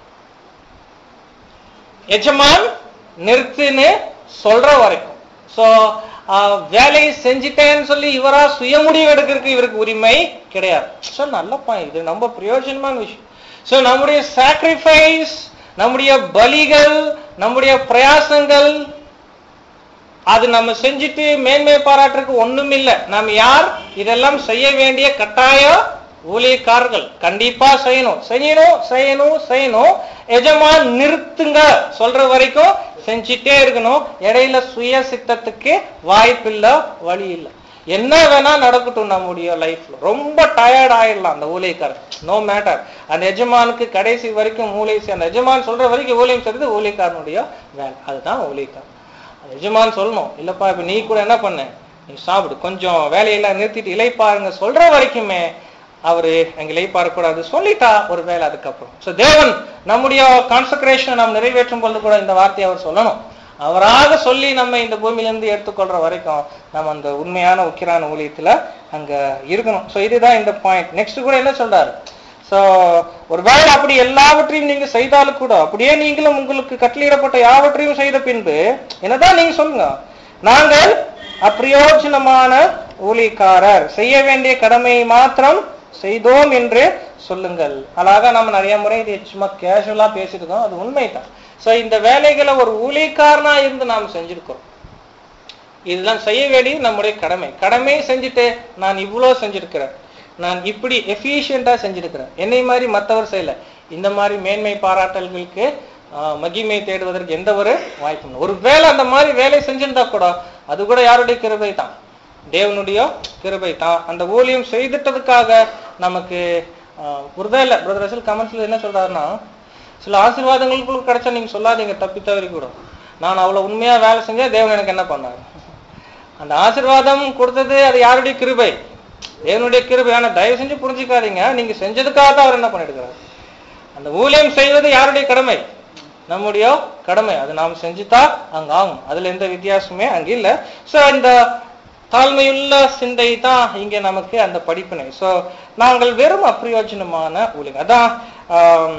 எஜமான் நிறுத்துன்னு சொல்ற வரைக்கும் சோ வேலையை செஞ்சிட்டேன்னு சொல்லி இவரா சுய முடிவு எடுக்கிறதுக்கு இவருக்கு உரிமை கிடையாது சோ நல்ல பாயிண்ட் இது ரொம்ப பிரயோஜனமான விஷயம் சோ நம்முடைய சாக்ரிஃபைஸ் நம்முடைய பலிகள் நம்முடைய பிரயாசங்கள் அது நம்ம செஞ்சுட்டு மேன்மை பாராட்டுறதுக்கு ஒண்ணும் இல்ல நம்ம யார் இதெல்லாம் செய்ய வேண்டிய கட்டாய ஊழியக்காரர்கள் கண்டிப்பா செய்யணும் செய்யணும் செய்யணும் செய்யணும் எஜமான் நிறுத்துங்க சொல்ற வரைக்கும் செஞ்சிட்டே இருக்கணும் இடையில சுய சித்தத்துக்கு வாய்ப்பில்ல வழி இல்ல என்ன வேணா நடக்கட்டும் நம்முடைய லைஃப்ல ரொம்ப டயர்ட் ஆயிடலாம் அந்த ஊழியக்காரர் நோ மேட்டர் அந்த எஜமானுக்கு கடைசி வரைக்கும் ஊழியம் செய்ய- அந்த எஜமான் சொல்ற வரைக்கும் ஊழியம் செய்யறது ஊழியக்காரனுடைய வேலை அதுதான் ஊழியக்காரன் அந்த எஜமான் சொல்லணும் இல்லப்பா இப்ப நீ கூட என்ன பண்ண நீ சாப்பிடு கொஞ்சம் வேலையெல்லாம் நிறுத்திட்டு இலைப்பாருங்க சொல்ற வரைக்குமே அவரு அங்க இலைப்பாறக்கூடாது சொல்லிட்டா ஒரு வேலை அதுக்கப்புறம் சோ தேவன் நம்முடைய கான்சக்ரேஷனை நாம் நிறைவேற்றும் பொழுது கூட இந்த வார்த்தையை அவர் சொல்லணும் அவராக சொல்லி நம்ம இந்த பூமியிலிருந்து எடுத்துக்கொள்ற வரைக்கும் நம்ம அந்த உண்மையான உக்கிரான ஊழியத்துல அங்க இருக்கணும் சோ இதுதான் இந்த பாயிண்ட் நெக்ஸ்ட் கூட என்ன சொல்றாரு சோ ஒருவேளை அப்படி எல்லாவற்றையும் நீங்க செய்தாலும் கூட அப்படியே நீங்களும் உங்களுக்கு கட்டளையிடப்பட்ட யாவற்றையும் செய்த பின்பு என்னதான் நீங்க சொல்லுங்க நாங்கள் அப்பிரயோஜனமான ஊழியக்காரர் செய்ய வேண்டிய கடமையை மாத்திரம் செய்தோம் என்று சொல்லுங்கள் அழகா நம்ம நிறைய முறை இது சும்மா கேஷுவலா பேசிட்டு இருக்கோம் அது உண்மைதான் சோ இந்த வேலைகளை ஒரு ஊழியக்காரனா இருந்து நாம் செஞ்சிருக்கோம் இதெல்லாம் செய்ய வேண்டியது நம்முடைய கடமை கடமையை செஞ்சுட்டு நான் இவ்வளவு செஞ்சிருக்கிறேன் நான் இப்படி எஃபிஷியண்டா செஞ்சிருக்கிறேன் என்னை மாதிரி மத்தவர் செய்யல இந்த மாதிரி மேன்மை பாராட்டல்களுக்கு ஆஹ், மகிமை தேடுவதற்கு எந்த ஒரு வாய்ப்பும் இல்லை. ஒருவேளை அந்த மாதிரி வேலை செஞ்சிருந்தா கூட அது கூட யாருடைய கிருபை தான் தேவனுடைய கிருபை தான் அந்த ஊழியம் செய்துட்டதுக்காக நமக்கு ஆஹ், ஒருவேளை பிரதர் ரசல் கமெண்ட்ஸ்ல என்ன சொல்றாருன்னா சில ஆசீர்வாதங்களுக்குள்ள கிடைச்சா நீங்க சொல்லாதீங்க தப்பி தவறி கூட நான் அவ்வளவு உண்மையா வேலை செஞ்சா தேவன் எனக்கு என்ன பண்ணாரு அந்த ஆசீர்வாதம் கொடுத்தது அது யாருடைய கிருபை தேவனுடைய கிருபை ஆனா தயவு செஞ்சு புரிஞ்சுக்காதீங்க நீங்க செஞ்சதுக்காக தான் அவர் என்ன பண்ணிருக்கிறார் அந்த ஊழியம் செய்வது யாருடைய கடமை நம்முடைய கடமை அது நாம் செஞ்சுதான் அங்க ஆகும் அதுல எந்த வித்தியாசமே அங்க இல்ல சோ இந்த தாழ்மையுள்ள சிந்தை தான் இங்க நமக்கு அந்த படிப்பினை சோ நாங்கள் வெறும் அப்பிரயோஜனமான ஊழியம் அதான் ஆம்,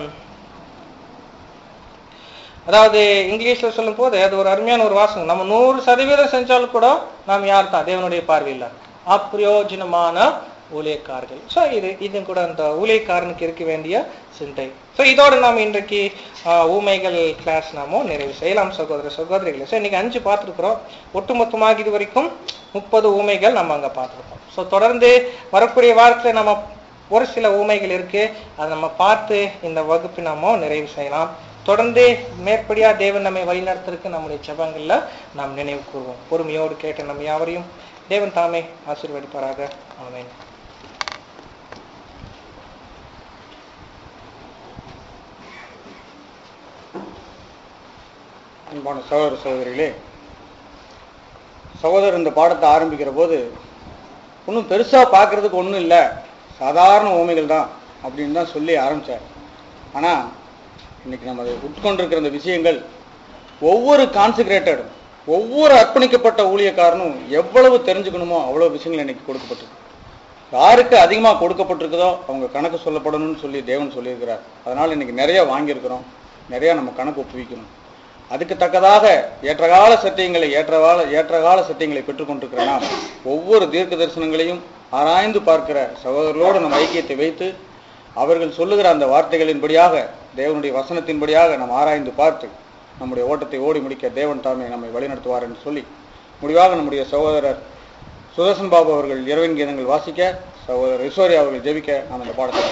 அதாவது இங்கிலீஷ்ல சொல்லும் போது அது ஒரு அருமையான ஒரு வாசகம் நம்ம நூறு சதவீதம் செஞ்சாலும் கூட நாம் யார் தான் தேவனுடைய பார்வையில் அப்பிரயோஜனமான ஊழியக்காரர்கள் ஸோ இது இது கூட அந்த ஊழியக்காரனுக்கு இருக்க வேண்டிய சிந்தை ஸோ இதோட நாம் இன்றைக்கு ஆஹ், ஊமைகள் கிளாஸ் நாமோ நிறைவு செய்யலாம் சகோதர சகோதரிகளை ஸோ இன்னைக்கு அஞ்சு பார்த்துருக்குறோம் ஒட்டுமொத்தமாக இது வரைக்கும் முப்பது ஊமைகள் நம்ம அங்க பார்த்துருக்கோம் ஸோ தொடர்ந்து வரக்கூடிய வாரத்தில் நம்ம ஒரு சில ஊமைகள் இருக்கு அதை நம்ம பார்த்து இந்த வகுப்பு நாம நிறைவு செய்யலாம் தொடர்ந்து மேற்படியா தேவன் நம்மை வழிநடத்துறதுக்கு நம்முடைய ஜெபங்கள்ல நாம் நினைவு கூறுவோம் பொறுமையோடு கேட்ட நம்ம யாவரையும் தேவன் தாமே ஆசீர்வதிப்பாராக ஆமென் அன்பான சகோதர சகோதரிகளே சகோதரர் இந்த பாடத்தை ஆரம்பிக்கிற போது ஒன்றும் பெருசா பார்க்கறதுக்கு ஒன்றும் இல்லை சாதாரண ஊமைகள் தான் அப்படின்னு தான் சொல்லி ஆரம்பிச்சார் ஆனா இன்னைக்கு நம்ம அதை உட்கொண்டிருக்கிற இந்த விஷயங்கள் ஒவ்வொரு கான்சிக்ரேட்டடும் ஒவ்வொரு அர்ப்பணிக்கப்பட்ட ஊழியக்காரனும் எவ்வளவு தெரிஞ்சுக்கணுமோ அவ்வளவு விஷயங்கள் இன்னைக்கு கொடுக்கப்பட்டிருக்கு யாருக்கு அதிகமா கொடுக்கப்பட்டிருக்குதோ அவங்க கணக்கு சொல்லப்படணும்னு சொல்லி தேவன் சொல்லியிருக்கிறார் அதனால இன்னைக்கு நிறைய வாங்கியிருக்கிறோம் நிறைய நம்ம கணக்கு ஒப்புவிக்கணும் அதுக்கு தக்கதாக ஏற்றகால சத்தியங்களை ஏற்றகால ஏற்றகால சத்தியங்களை பெற்றுக்கொண்டிருக்கிற நாம் ஒவ்வொரு தீர்க்க தரிசனங்களையும் ஆராய்ந்து பார்க்கிற சகோதரர்களோடு நம்ம ஐக்கியத்தை வைத்து அவர்கள் சொல்லுகிற அந்த வார்த்தைகளின்படியாக தேவனுடைய வசனத்தின்படியாக நாம் ஆராய்ந்து பார்த்து நம்முடைய ஓட்டத்தை ஓடி முடிக்க தேவன் தாமே நம்மை வழிநடத்துவார் என்று சொல்லி முடிவாக நம்முடைய சகோதரர் சுதர்சன் பாபு அவர்கள் இரவின் கீதங்கள் வாசிக்க சகோதரர் ரிசோரி அவர்கள் ஜெபிக்க நாம் இந்த பாடத்தை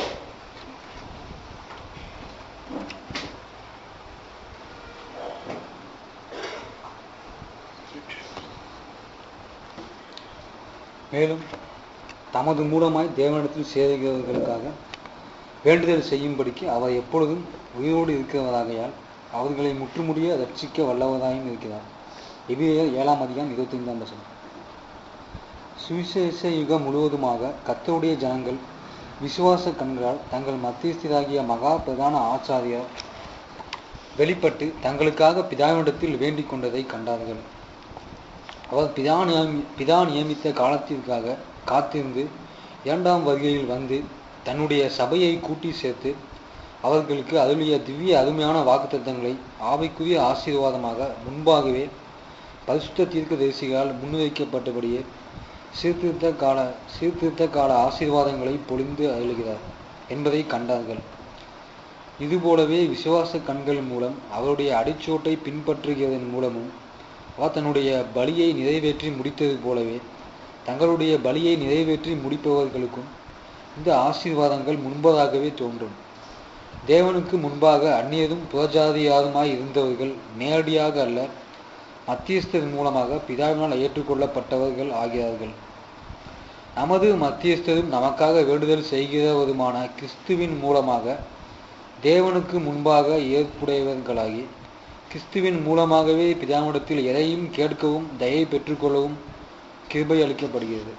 மேலும் தமது மூலமாய் தேவனிடத்தில் சேருகிறவர்களுக்காக வேண்டுதல் செய்யும்படிக்கு அவர் எப்பொழுதும் உயிரோடு இருக்கிறவராகையால் அவர்களை முற்றுமுடிய ரட்சிக்க வல்லவராயும் இருக்கிறார் எபிரேயர் ஏழாம் அதிகாரம் இருபத்தைந்தாம் வசனம் சுவிசேஷ யுகம் முழுவதுமாக கர்த்தருடைய ஜனங்கள் விசுவாச கண்களால் தங்கள் மத்தியஸ்தராகிய மகா பிரதான ஆச்சாரியர் வெளிப்பட்டு தங்களுக்காக பிதாவினிடத்தில் வேண்டிக் கொண்டதை கண்டார்கள் அவர் பிதா நியமி- பிதா நியமித்த காலத்திற்காக காத்திருந்து இரண்டாம் வருகையில் வந்து தன்னுடைய சபையை கூட்டி சேர்த்து அவர்களுக்கு அருளிய திவ்ய அருமையான வாக்குத்தத்தங்களை ஆவிக்குரிய ஆசீர்வாதமாக முன்பாகவே பரிசுத்த தீர்க்க தரிசிகளால் முன்வைக்கப்பட்டபடியே சீர்திருத்த கால சீர்திருத்த கால ஆசீர்வாதங்களை பொழிந்து அருளுகிறார் என்பதை கண்டார்கள் இதுபோலவே விசுவாச கண்கள் மூலம் அவருடைய அடிச்சோட்டை பின்பற்றுகிறதன் மூலமும் அவர் தன்னுடைய பலியை நிறைவேற்றி முடித்தது போலவே தங்களுடைய பலியை நிறைவேற்றி முடிப்பவர்களுக்கும் இந்த ஆசீர்வாதங்கள் முன்பதாகவே தோன்றும் தேவனுக்கு முன்பாக அந்நியரும் புறஜாதியாருமாய் இருந்தவர்கள் நேரடியாக அல்ல மத்தியஸ்தர் மூலமாக பிதாவினால் ஏற்றுக்கொள்ளப்பட்டவர்கள் ஆகிறார்கள் நமது மத்தியஸ்தரும் நமக்காக வேண்டுதல் செய்கிறவருமான கிறிஸ்துவின் மூலமாக தேவனுக்கு முன்பாக ஏற்புடையவர்களாகி கிறிஸ்துவின் மூலமாகவே பிதாவிடத்தில் எதையும் கேட்கவும் தயை பெற்றுக்கொள்ளவும் கிருபை அளிக்கப்படுகிறது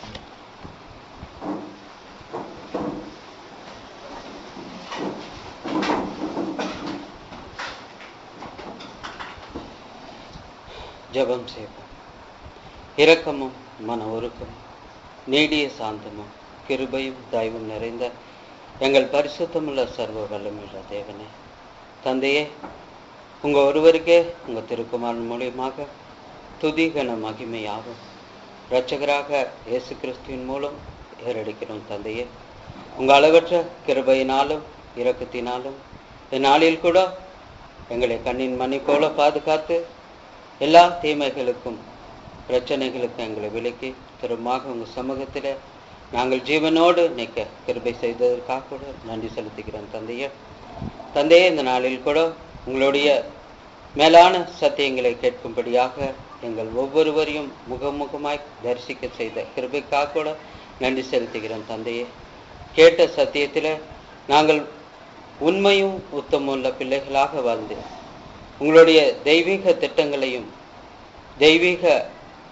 ஜெபம் செய்வோம் இரக்கமும் மன ஒருக்கமும் நீடிய சாந்தமும் கிருபையும் தயவும் நிறைந்த எங்கள் பரிசுத்தமுள்ள சர்வ வல்லமுள்ள தேவனே தந்தையே உங்க ஒருவருக்கே உங்க திருக்குமாரன் மூலியமாக துதிகன மகிமையாகும் இரட்சகராக இயேசு கிறிஸ்துவின் மூலம் ஏறெடுக்கிறோம் தந்தையே உங்க அளவற்ற கிருபையினாலும் இரக்கத்தினாலும் இந்நாளில் கூட எங்களை கண்ணின் மணி போல பாதுகாத்து எல்லா தீமைகளுக்கும் பிரச்சனைகளுக்கும் எங்களை விலக்கி திரும்பமாக உங்க சமூகத்தில் நாங்கள் ஜீவனோடு நிற்க கிருபை செய்ததற்காக கூட நன்றி செலுத்துகிறோம் தந்தையே தந்தையே இந்த நாளில் கூட உங்களுடைய மேலான சத்தியங்களை கேட்கும்படியாக எங்கள் ஒவ்வொருவரையும் முகமுகமாய் தரிசிக்க செய்த கிருபைக்காக கூட நன்றி செலுத்துகிறோம் தந்தையே கேட்ட சத்தியத்தில் நாங்கள் உண்மையும் உத்தமுள்ள பிள்ளைகளாக வாழ்ந்து உங்களுடைய தெய்வீக திட்டங்களையும் தெய்வீக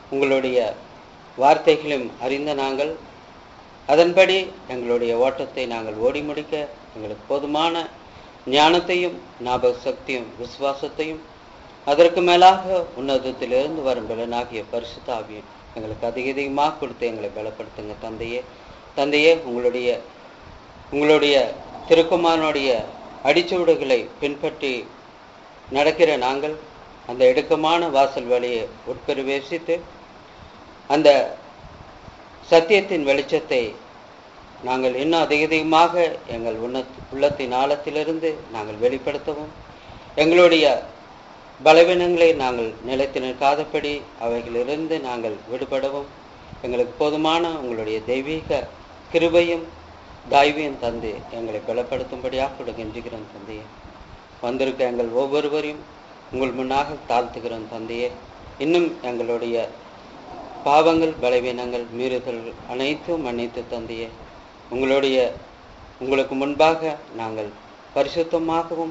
உங்களுடைய வார்த்தைகளையும் அறிந்த நாங்கள் அதன்படி எங்களுடைய ஓட்டத்தை நாங்கள் ஓடி முடிக்க எங்களுக்கு போதுமான ஞானத்தையும் ஞாபக சக்தியும் விசுவாசத்தையும் அதற்கு மேலாக உன்னதத்திலிருந்து வரும் பலனாகிய பரிசுத்த ஆவியும் எங்களுக்கு அதிக அதிகமாக கொடுத்து எங்களை பலப்படுத்துங்க தந்தையே தந்தையே உங்களுடைய உங்களுடைய திருக்குமாரனுடைய அடிச்சுவடுகளை பின்பற்றி நடக்கிற நாங்கள் அந்த இடுக்கமான வாசல் வழியை உட்பிரவேசித்து அந்த சத்தியத்தின் வெளிச்சத்தை நாங்கள் இன்னும் அதிக அதிகமாக எங்கள் உன்ன உள்ளத்தின் ஆழத்திலிருந்து நாங்கள் வெளிப்படுத்தவும் எங்களுடைய பலவீனங்களை நாங்கள் நிலைத்து நிற்காதபடி அவைகளிலிருந்து நாங்கள் விடுபடவும் எங்களுக்கு போதுமான உங்களுடைய தெய்வீக கிருபையும் தாய்வியம் தந்து எங்களை பலப்படுத்தும்படியாக கொடுக்கின்றோம் தந்தையே வந்திருக்க எங்கள் ஒவ்வொருவரையும் உங்கள் முன்னாக தாழ்த்துகிறோம் தந்தையே இன்னும் எங்களுடைய பாவங்கள் பலவீனங்கள் மீறுதல்கள் அனைத்தும் மன்னித்து தந்தையே உங்களுடைய உங்களுக்கு முன்பாக நாங்கள் பரிசுத்தமாகவும்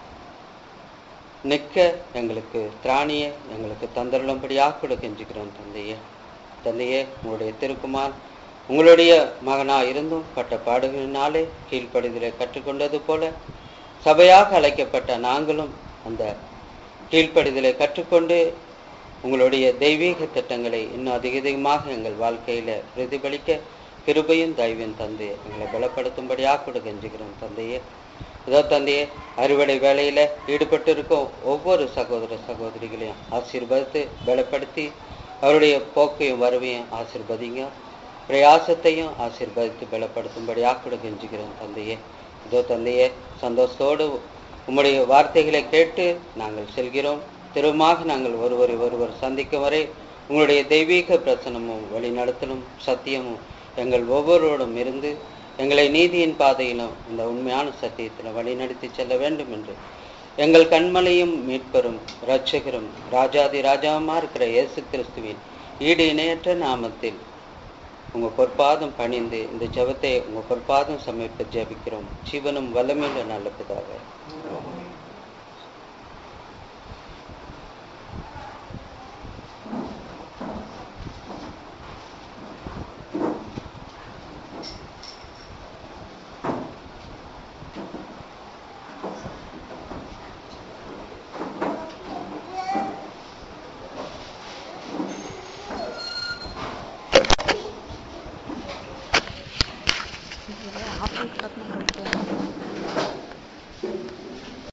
நிற்க எங்களுக்கு திராணியை எங்களுக்கு தந்தருளும்படியாக கொடுக்கின்றோம் தந்தையே தந்தையே உங்களுடைய திருக்குமார் உங்களுடைய மகனா இருந்தும் பட்ட பாடுகளினாலே கீழ்ப்படிதலை கற்றுக்கொண்டது போல சபையாக அழைக்கப்பட்ட நாங்களும் அந்த கீழ்ப்படிதலை கற்றுக்கொண்டு உங்களுடைய தெய்வீக திட்டங்களை இன்னும் அதிக அதிகமாக எங்கள் வாழ்க்கையில பிரதிபலிக்க கிருபையும் தெய்வம் தந்து எங்களை பலப்படுத்தும்படியாக கூட கெஞ்சுகிறோம் தந்தையே இதோ தந்தையே அறுவடை வேலையில ஈடுபட்டு இருக்கும் ஒவ்வொரு சகோதர சகோதரிகளையும் ஆசீர்வதித்து பலப்படுத்தி அவருடைய போக்கையும் வரவையும் ஆசீர்வதிங்க பிரயாசத்தையும் ஆசீர்வதித்து பலப்படுத்தும்படியாக கூட கெஞ்சுகிறோம் தந்தையே இதோ தந்தையே சந்தோஷத்தோடு உம்முடைய வார்த்தைகளை கேட்டு நாங்கள் செல்கிறோம் திரும்பமாக நாங்கள் ஒருவரை ஒருவர் சந்திக்கும் வரை உங்களுடைய தெய்வீக பிரசனமும் வழிநடத்தலும் சத்தியமும் எங்கள் ஒவ்வொருவரோடும் இருந்து எங்களை நீதியின் பாதையிலும் இந்த உண்மையான சத்தியத்தில் வழிநடத்தி செல்ல வேண்டும் என்று எங்கள் கண்மலையும் மீட்பரும் இரட்சகரும் ராஜாதி ராஜாவுமா இருக்கிற இயேசு கிறிஸ்துவின் ஈடு இணையற்ற நாமத்தில் உங்க பொற்பாதம் பணிந்து இந்த ஜெபத்தை உங்க பொற்பாதம் சமைப்ப ஜெபிக்கிறோம் ஜீவனும் வல்லமையுள்ள நல்ல பிதாவே ஆஃபீஸ் கட்டணும்